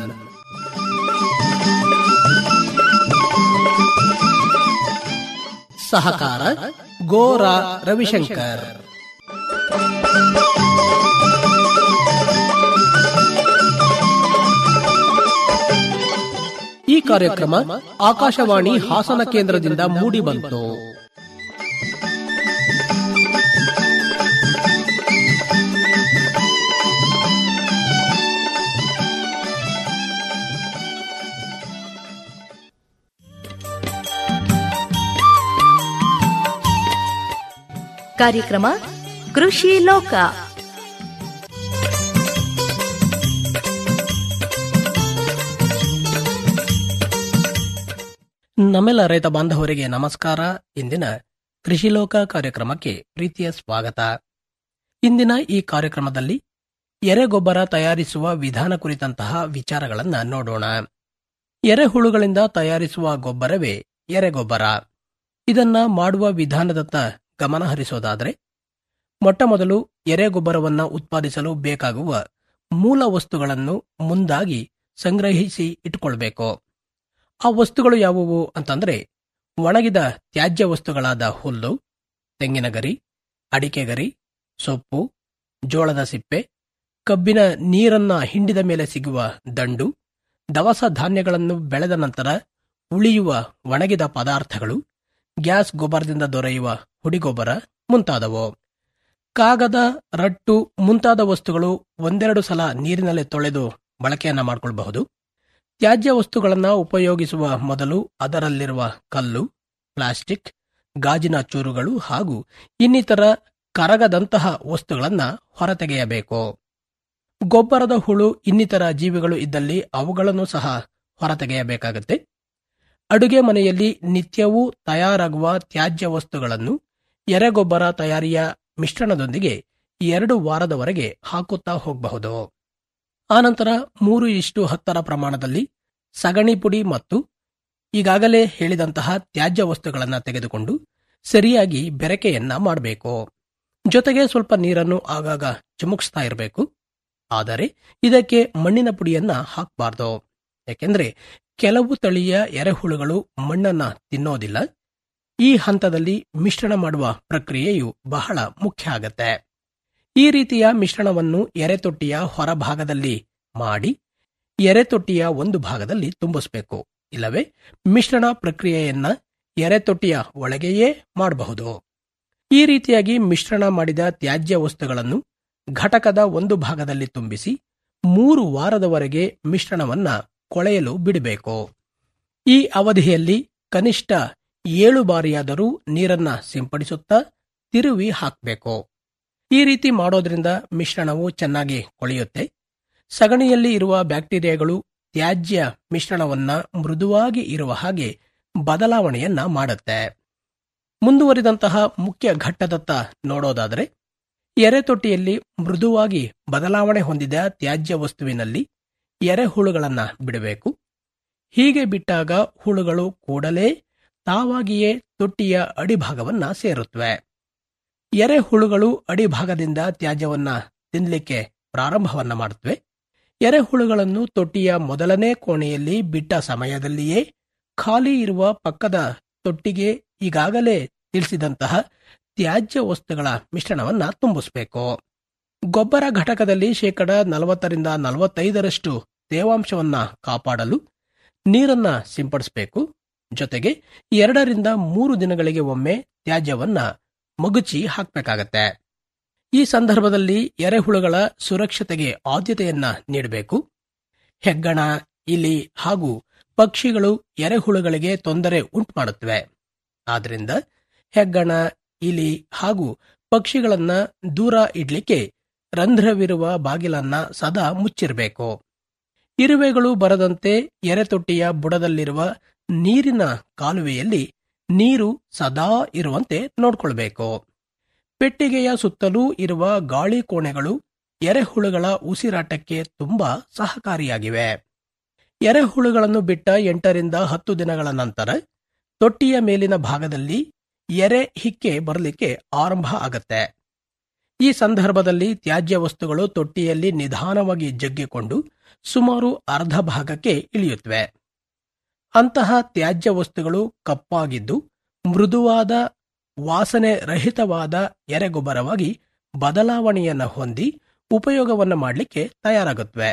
ಸಹಕಾರ ಗೋರಾ ರವಿಶಂಕರ್ ಈ ಕಾರ್ಯಕ್ರಮ ಆಕಾಶವಾಣಿ ಹಾಸನ ಕೇಂದ್ರದಿಂದ ಮೂಡಿಬಂತು ಕಾರ್ಯಕ್ರಮ ಕೃಷಿ ಲೋಕ ನಮ್ಮೆಲ್ಲ ರೈತ ಬಾಂಧವರಿಗೆ ನಮಸ್ಕಾರ ಇಂದಿನ ಕೃಷಿ ಲೋಕ ಕಾರ್ಯಕ್ರಮಕ್ಕೆ ಪ್ರೀತಿಯ ಸ್ವಾಗತ ಇಂದಿನ ಈ ಕಾರ್ಯಕ್ರಮದಲ್ಲಿ ಎರೆಗೊಬ್ಬರ ತಯಾರಿಸುವ ವಿಧಾನ ಕುರಿತಂತಹ ವಿಚಾರಗಳನ್ನ ನೋಡೋಣ ಎರೆಹುಳುಗಳಿಂದ ತಯಾರಿಸುವ ಗೊಬ್ಬರವೇ ಎರೆಗೊಬ್ಬರ ಇದನ್ನ ಮಾಡುವ ವಿಧಾನದತ್ತ ಗಮನ ಹರಿಸೋದಾದ್ರೆ ಮೊಟ್ಟಮೊದಲು ಎರೆಗೊಬ್ಬರವನ್ನ ಉತ್ಪಾದಿಸಲು ಬೇಕಾಗುವ ಮೂಲ ವಸ್ತುಗಳನ್ನು ಮುಂದಾಗಿ ಸಂಗ್ರಹಿಸಿ ಇಟ್ಟುಕೊಳ್ಬೇಕು ಆ ವಸ್ತುಗಳು ಯಾವುವು ಅಂತಂದ್ರೆ ಒಣಗಿದ ತ್ಯಾಜ್ಯ ವಸ್ತುಗಳಾದ ಹುಲ್ಲು ತೆಂಗಿನ ಗರಿ ಅಡಿಕೆ ಗರಿ ಸೊಪ್ಪು ಜೋಳದ ಸಿಪ್ಪೆ ಕಬ್ಬಿನ ನೀರನ್ನ ಹಿಂಡಿದ ಮೇಲೆ ಸಿಗುವ ದಂಡು ದವಸ ಧಾನ್ಯಗಳನ್ನು ಬೆಳೆದ ನಂತರ ಉಳಿಯುವ ಒಣಗಿದ ಪದಾರ್ಥಗಳು ಗ್ಯಾಸ್ ಗೊಬ್ಬರದಿಂದ ದೊರೆಯುವ ಹುಡಿಗೊಬ್ಬರ ಮುಂತಾದವು ಕಾಗದ ರಟ್ಟು ಮುಂತಾದ ವಸ್ತುಗಳು ಒಂದೆರಡು ಸಲ ನೀರಿನಲ್ಲಿ ತೊಳೆದು ಬಳಕೆಯನ್ನ ಮಾಡಿಕೊಳ್ಳಬಹುದು ತ್ಯಾಜ್ಯ ವಸ್ತುಗಳನ್ನು ಉಪಯೋಗಿಸುವ ಮೊದಲು ಅದರಲ್ಲಿರುವ ಕಲ್ಲು ಪ್ಲಾಸ್ಟಿಕ್ ಗಾಜಿನ ಚೂರುಗಳು ಹಾಗೂ ಇನ್ನಿತರ ಕರಗದಂತಹ ವಸ್ತುಗಳನ್ನು ಹೊರತೆಗೆಯಬೇಕು ಗೊಬ್ಬರದ ಹುಳು ಇನ್ನಿತರ ಜೀವಿಗಳು ಇದ್ದಲ್ಲಿ ಅವುಗಳನ್ನು ಸಹ ಹೊರತೆಗೆಯಬೇಕಾಗುತ್ತೆ ಅಡುಗೆ ಮನೆಯಲ್ಲಿ ನಿತ್ಯವೂ ತಯಾರಾಗುವ ತ್ಯಾಜ್ಯ ವಸ್ತುಗಳನ್ನು ಎರೆಗೊಬ್ಬರ ತಯಾರಿಯ ಮಿಶ್ರಣದೊಂದಿಗೆ ಎರಡು ವಾರದವರೆಗೆ ಹಾಕುತ್ತಾ ಹೋಗಬಹುದು ಆನಂತರ ಮೂರು ಇಷ್ಟು ಹತ್ತರ ಪ್ರಮಾಣದಲ್ಲಿ ಸಗಣಿ ಪುಡಿ ಮತ್ತು ಈಗಾಗಲೇ ಹೇಳಿದಂತಹ ತ್ಯಾಜ್ಯ ವಸ್ತುಗಳನ್ನು ತೆಗೆದುಕೊಂಡು ಸರಿಯಾಗಿ ಬೆರಕೆಯನ್ನ ಮಾಡಬೇಕು ಜೊತೆಗೆ ಸ್ವಲ್ಪ ನೀರನ್ನು ಆಗಾಗ ಚಿಮುಕಿಸ್ತಾ ಇರಬೇಕು ಆದರೆ ಇದಕ್ಕೆ ಮಣ್ಣಿನ ಪುಡಿಯನ್ನ ಹಾಕಬಾರ್ದು ಯಾಕೆಂದ್ರೆ ಕೆಲವು ತಳಿಯ ಎರೆಹುಳುಗಳು ಮಣ್ಣನ್ನ ತಿನ್ನೋದಿಲ್ಲ ಈ ಹಂತದಲ್ಲಿ ಮಿಶ್ರಣ ಮಾಡುವ ಪ್ರಕ್ರಿಯೆಯು ಬಹಳ ಮುಖ್ಯ ಆಗತ್ತೆ ಈ ರೀತಿಯ ಮಿಶ್ರಣವನ್ನು ಎರೆತೊಟ್ಟಿಯ ಹೊರಭಾಗದಲ್ಲಿ ಮಾಡಿ ಎರೆತೊಟ್ಟಿಯ ಒಂದು ಭಾಗದಲ್ಲಿ ತುಂಬಿಸಬೇಕು ಇಲ್ಲವೇ ಮಿಶ್ರಣ ಪ್ರಕ್ರಿಯೆಯನ್ನ ಎರೆತೊಟ್ಟಿಯ ಒಳಗೆಯೇ ಮಾಡಬಹುದು ಈ ರೀತಿಯಾಗಿ ಮಿಶ್ರಣ ಮಾಡಿದ ತ್ಯಾಜ್ಯ ವಸ್ತುಗಳನ್ನು ಘಟಕದ ಒಂದು ಭಾಗದಲ್ಲಿ ತುಂಬಿಸಿ ಮೂರು ವಾರದವರೆಗೆ ಮಿಶ್ರಣವನ್ನ ಕೊಳೆಯಲು ಬಿಡಬೇಕು ಈ ಅವಧಿಯಲ್ಲಿ ಕನಿಷ್ಠ ಏಳು ಬಾರಿಯಾದರೂ ನೀರನ್ನ ಸಿಂಪಡಿಸುತ್ತಾ ತಿರುವಿ ಹಾಕಬೇಕು ಈ ರೀತಿ ಮಾಡೋದ್ರಿಂದ ಮಿಶ್ರಣವು ಚೆನ್ನಾಗಿ ಕೊಳೆಯುತ್ತೆ ಸಗಣಿಯಲ್ಲಿ ಇರುವ ಬ್ಯಾಕ್ಟೀರಿಯಾಗಳು ತ್ಯಾಜ್ಯ ಮಿಶ್ರಣವನ್ನ ಮೃದುವಾಗಿ ಇರುವ ಹಾಗೆ ಬದಲಾವಣೆಯನ್ನ ಮಾಡುತ್ತೆ ಮುಂದುವರಿದಂತಹ ಮುಖ್ಯ ಘಟ್ಟದತ್ತ ನೋಡೋದಾದರೆ ಎರೆತೊಟ್ಟಿಯಲ್ಲಿ ಮೃದುವಾಗಿ ಬದಲಾವಣೆ ಹೊಂದಿದ ತ್ಯಾಜ್ಯ ವಸ್ತುವಿನಲ್ಲಿ ಎರೆಹುಳುಗಳನ್ನ ಬಿಡಬೇಕು ಹೀಗೆ ಬಿಟ್ಟಾಗ ಹುಳುಗಳು ಕೂಡಲೇ ತಾವಾಗಿಯೇ ತೊಟ್ಟಿಯ ಅಡಿಭಾಗವನ್ನ ಸೇರುತ್ತವೆ ಎರೆಹುಳುಗಳು ಅಡಿಭಾಗದಿಂದ ತ್ಯಾಜ್ಯವನ್ನ ತಿನ್ನಲಿಕ್ಕೆ ಪ್ರಾರಂಭವನ್ನ ಮಾಡುತ್ತವೆ ಎರೆಹುಳುಗಳನ್ನು ತೊಟ್ಟಿಯ ಮೊದಲನೇ ಕೋಣೆಯಲ್ಲಿ ಬಿಟ್ಟ ಸಮಯದಲ್ಲಿಯೇ ಖಾಲಿ ಇರುವ ಪಕ್ಕದ ತೊಟ್ಟಿಗೆ ಈಗಾಗಲೇ ತಿಳಿಸಿದಂತಹ ತ್ಯಾಜ್ಯ ವಸ್ತುಗಳ ಮಿಶ್ರಣವನ್ನ ತುಂಬಿಸಬೇಕು ಗೊಬ್ಬರ ಘಟಕದಲ್ಲಿ ಶೇಕಡ ನಲವತ್ತರಿಂದ ನಲವತ್ತೈದರಷ್ಟು ತೇವಾಂಶವನ್ನ ಕಾಪಾಡಲು ನೀರನ್ನ ಸಿಂಪಡಿಸಬೇಕು ಜೊತೆಗೆ ಎರಡರಿಂದ ಮೂರು ದಿನಗಳಿಗೆ ಒಮ್ಮೆ ತ್ಯಾಜ್ಯವನ್ನ ಮಗುಚಿ ಹಾಕಬೇಕಾಗತ್ತೆ ಈ ಸಂದರ್ಭದಲ್ಲಿ ಎರೆಹುಳುಗಳ ಸುರಕ್ಷತೆಗೆ ಆದ್ಯತೆಯನ್ನ ನೀಡಬೇಕು ಹೆಗ್ಗಣ ಇಲಿ ಹಾಗೂ ಪಕ್ಷಿಗಳು ಎರೆಹುಳುಗಳಿಗೆ ತೊಂದರೆ ಉಂಟು ಮಾಡುತ್ತವೆ ಆದ್ರಿಂದ ಹೆಗ್ಗಣ ಇಲಿ ಹಾಗೂ ಪಕ್ಷಿಗಳನ್ನ ದೂರ ಇಡ್ಲಿಕ್ಕೆ ರಂಧ್ರವಿರುವ ಬಾಗಿಲನ್ನ ಸದಾ ಮುಚ್ಚಿರಬೇಕು ಇರುವೆಗಳು ಬರದಂತೆ ಎರೆತೊಟ್ಟಿಯ ಬುಡದಲ್ಲಿರುವ ನೀರಿನ ಕಾಲುವೆಯಲ್ಲಿ ನೀರು ಸದಾ ಇರುವಂತೆ ನೋಡ್ಕೊಳ್ಬೇಕು ಪೆಟ್ಟಿಗೆಯ ಸುತ್ತಲೂ ಇರುವ ಗಾಳಿ ಕೋಣೆಗಳು ಎರೆಹುಳುಗಳ ಉಸಿರಾಟಕ್ಕೆ ತುಂಬಾ ಸಹಕಾರಿಯಾಗಿವೆ ಎರೆಹುಳುಗಳನ್ನು ಬಿಟ್ಟ ಎಂಟರಿಂದ ಹತ್ತು ದಿನಗಳ ನಂತರ ತೊಟ್ಟಿಯ ಮೇಲಿನ ಭಾಗದಲ್ಲಿ ಎರೆ ಹಿಕ್ಕೆ ಬರಲಿಕ್ಕೆ ಆರಂಭ ಆಗತ್ತೆ ಈ ಸಂದರ್ಭದಲ್ಲಿ ತ್ಯಾಜ್ಯ ವಸ್ತುಗಳು ತೊಟ್ಟಿಯಲ್ಲಿ ನಿಧಾನವಾಗಿ ಜಗ್ಗಿಕೊಂಡು ಸುಮಾರು ಅರ್ಧ ಭಾಗಕ್ಕೆ ಇಳಿಯುತ್ತವೆ ಅಂತಹ ತ್ಯಾಜ್ಯ ವಸ್ತುಗಳು ಕಪ್ಪಾಗಿದ್ದು ಮೃದುವಾದ ವಾಸನೆ ರಹಿತವಾದ ಎರೆಗೊಬ್ಬರವಾಗಿ ಬದಲಾವಣೆಯನ್ನು ಹೊಂದಿ ಉಪಯೋಗವನ್ನು ಮಾಡಲಿಕ್ಕೆ ತಯಾರಾಗುತ್ತವೆ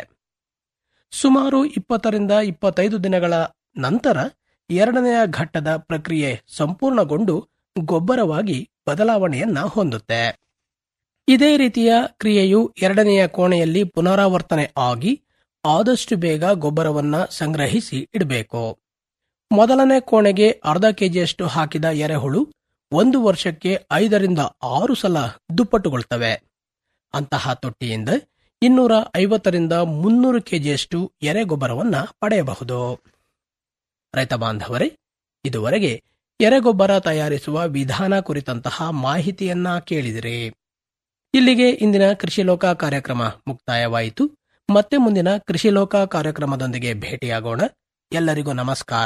ಸುಮಾರು ಇಪ್ಪತ್ತರಿಂದ ಇಪ್ಪತ್ತೈದು ದಿನಗಳ ನಂತರ ಎರಡನೆಯ ಘಟ್ಟದ ಪ್ರಕ್ರಿಯೆ ಸಂಪೂರ್ಣಗೊಂಡು ಗೊಬ್ಬರವಾಗಿ ಬದಲಾವಣೆಯನ್ನ ಹೊಂದುತ್ತೆ ಇದೇ ರೀತಿಯ ಕ್ರಿಯೆಯು ಎರಡನೆಯ ಕೋಣೆಯಲ್ಲಿ ಪುನರಾವರ್ತನೆ ಆಗಿ ಆದಷ್ಟು ಬೇಗ ಗೊಬ್ಬರವನ್ನ ಸಂಗ್ರಹಿಸಿ ಇಡಬೇಕು ಮೊದಲನೇ ಕೋಣೆಗೆ ಅರ್ಧ ಕೆಜಿಯಷ್ಟು ಹಾಕಿದ ಎರೆಹುಳು ಒಂದು ವರ್ಷಕ್ಕೆ ಐದರಿಂದ ಆರು ಸಲ ದುಪ್ಪಟ್ಟುಗೊಳ್ತವೆ ಅಂತಹ ತೊಟ್ಟಿಯಿಂದ ಇನ್ನೂರ ಐವತ್ತರಿಂದ ಮುನ್ನೂರು ಕೆಜಿಯಷ್ಟು ಎರೆಗೊಬ್ಬರವನ್ನ ಪಡೆಯಬಹುದು ರೈತ ಬಾಂಧವರೇ ಇದುವರೆಗೆ ಎರೆಗೊಬ್ಬರ ತಯಾರಿಸುವ ವಿಧಾನ ಕುರಿತಂತಹ ಮಾಹಿತಿಯನ್ನ ಕೇಳಿದಿರಿ ಇಲ್ಲಿಗೆ ಇಂದಿನ ಕೃಷಿ ಲೋಕ ಕಾರ್ಯಕ್ರಮ ಮುಕ್ತಾಯವಾಯಿತು ಮತ್ತೆ ಮುಂದಿನ ಕೃಷಿ ಲೋಕ ಕಾರ್ಯಕ್ರಮದೊಂದಿಗೆ ಭೇಟಿಯಾಗೋಣ ಎಲ್ಲರಿಗೂ ನಮಸ್ಕಾರ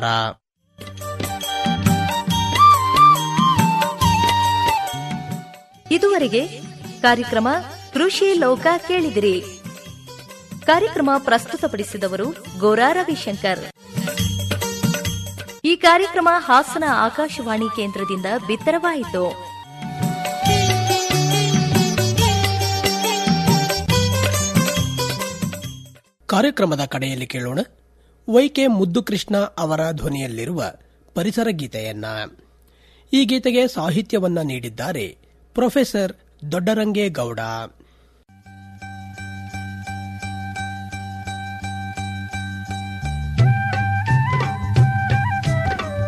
ಇದುವರೆಗೆ ಕಾರ್ಯಕ್ರಮ ಕೃಷಿ ಲೋಕ ಕೇಳಿದಿರಿ ಕಾರ್ಯಕ್ರಮ ಪ್ರಸ್ತುತಪಡಿಸಿದವರು ಗೋರಾ ರವಿಶಂಕರ್ ಈ ಕಾರ್ಯಕ್ರಮ ಹಾಸನ ಆಕಾಶವಾಣಿ ಕೇಂದ್ರದಿಂದ ಬಿತ್ತರವಾಯಿತು ಕಾರ್ಯಕ್ರಮದ ಕಡೆಯಲ್ಲಿ ಕೇಳೋಣ ವೈಕೆ ಮುದ್ದು ಕೃಷ್ಣ ಅವರ ಧ್ವನಿಯಲ್ಲಿರುವ ಪರಿಸರ ಗೀತೆಯನ್ನ ಈ ಗೀತೆಗೆ ಸಾಹಿತ್ಯವನ್ನ ನೀಡಿದ್ದಾರೆ ಪ್ರೊಫೆಸರ್ ದೊಡ್ಡರಂಗೇಗೌಡ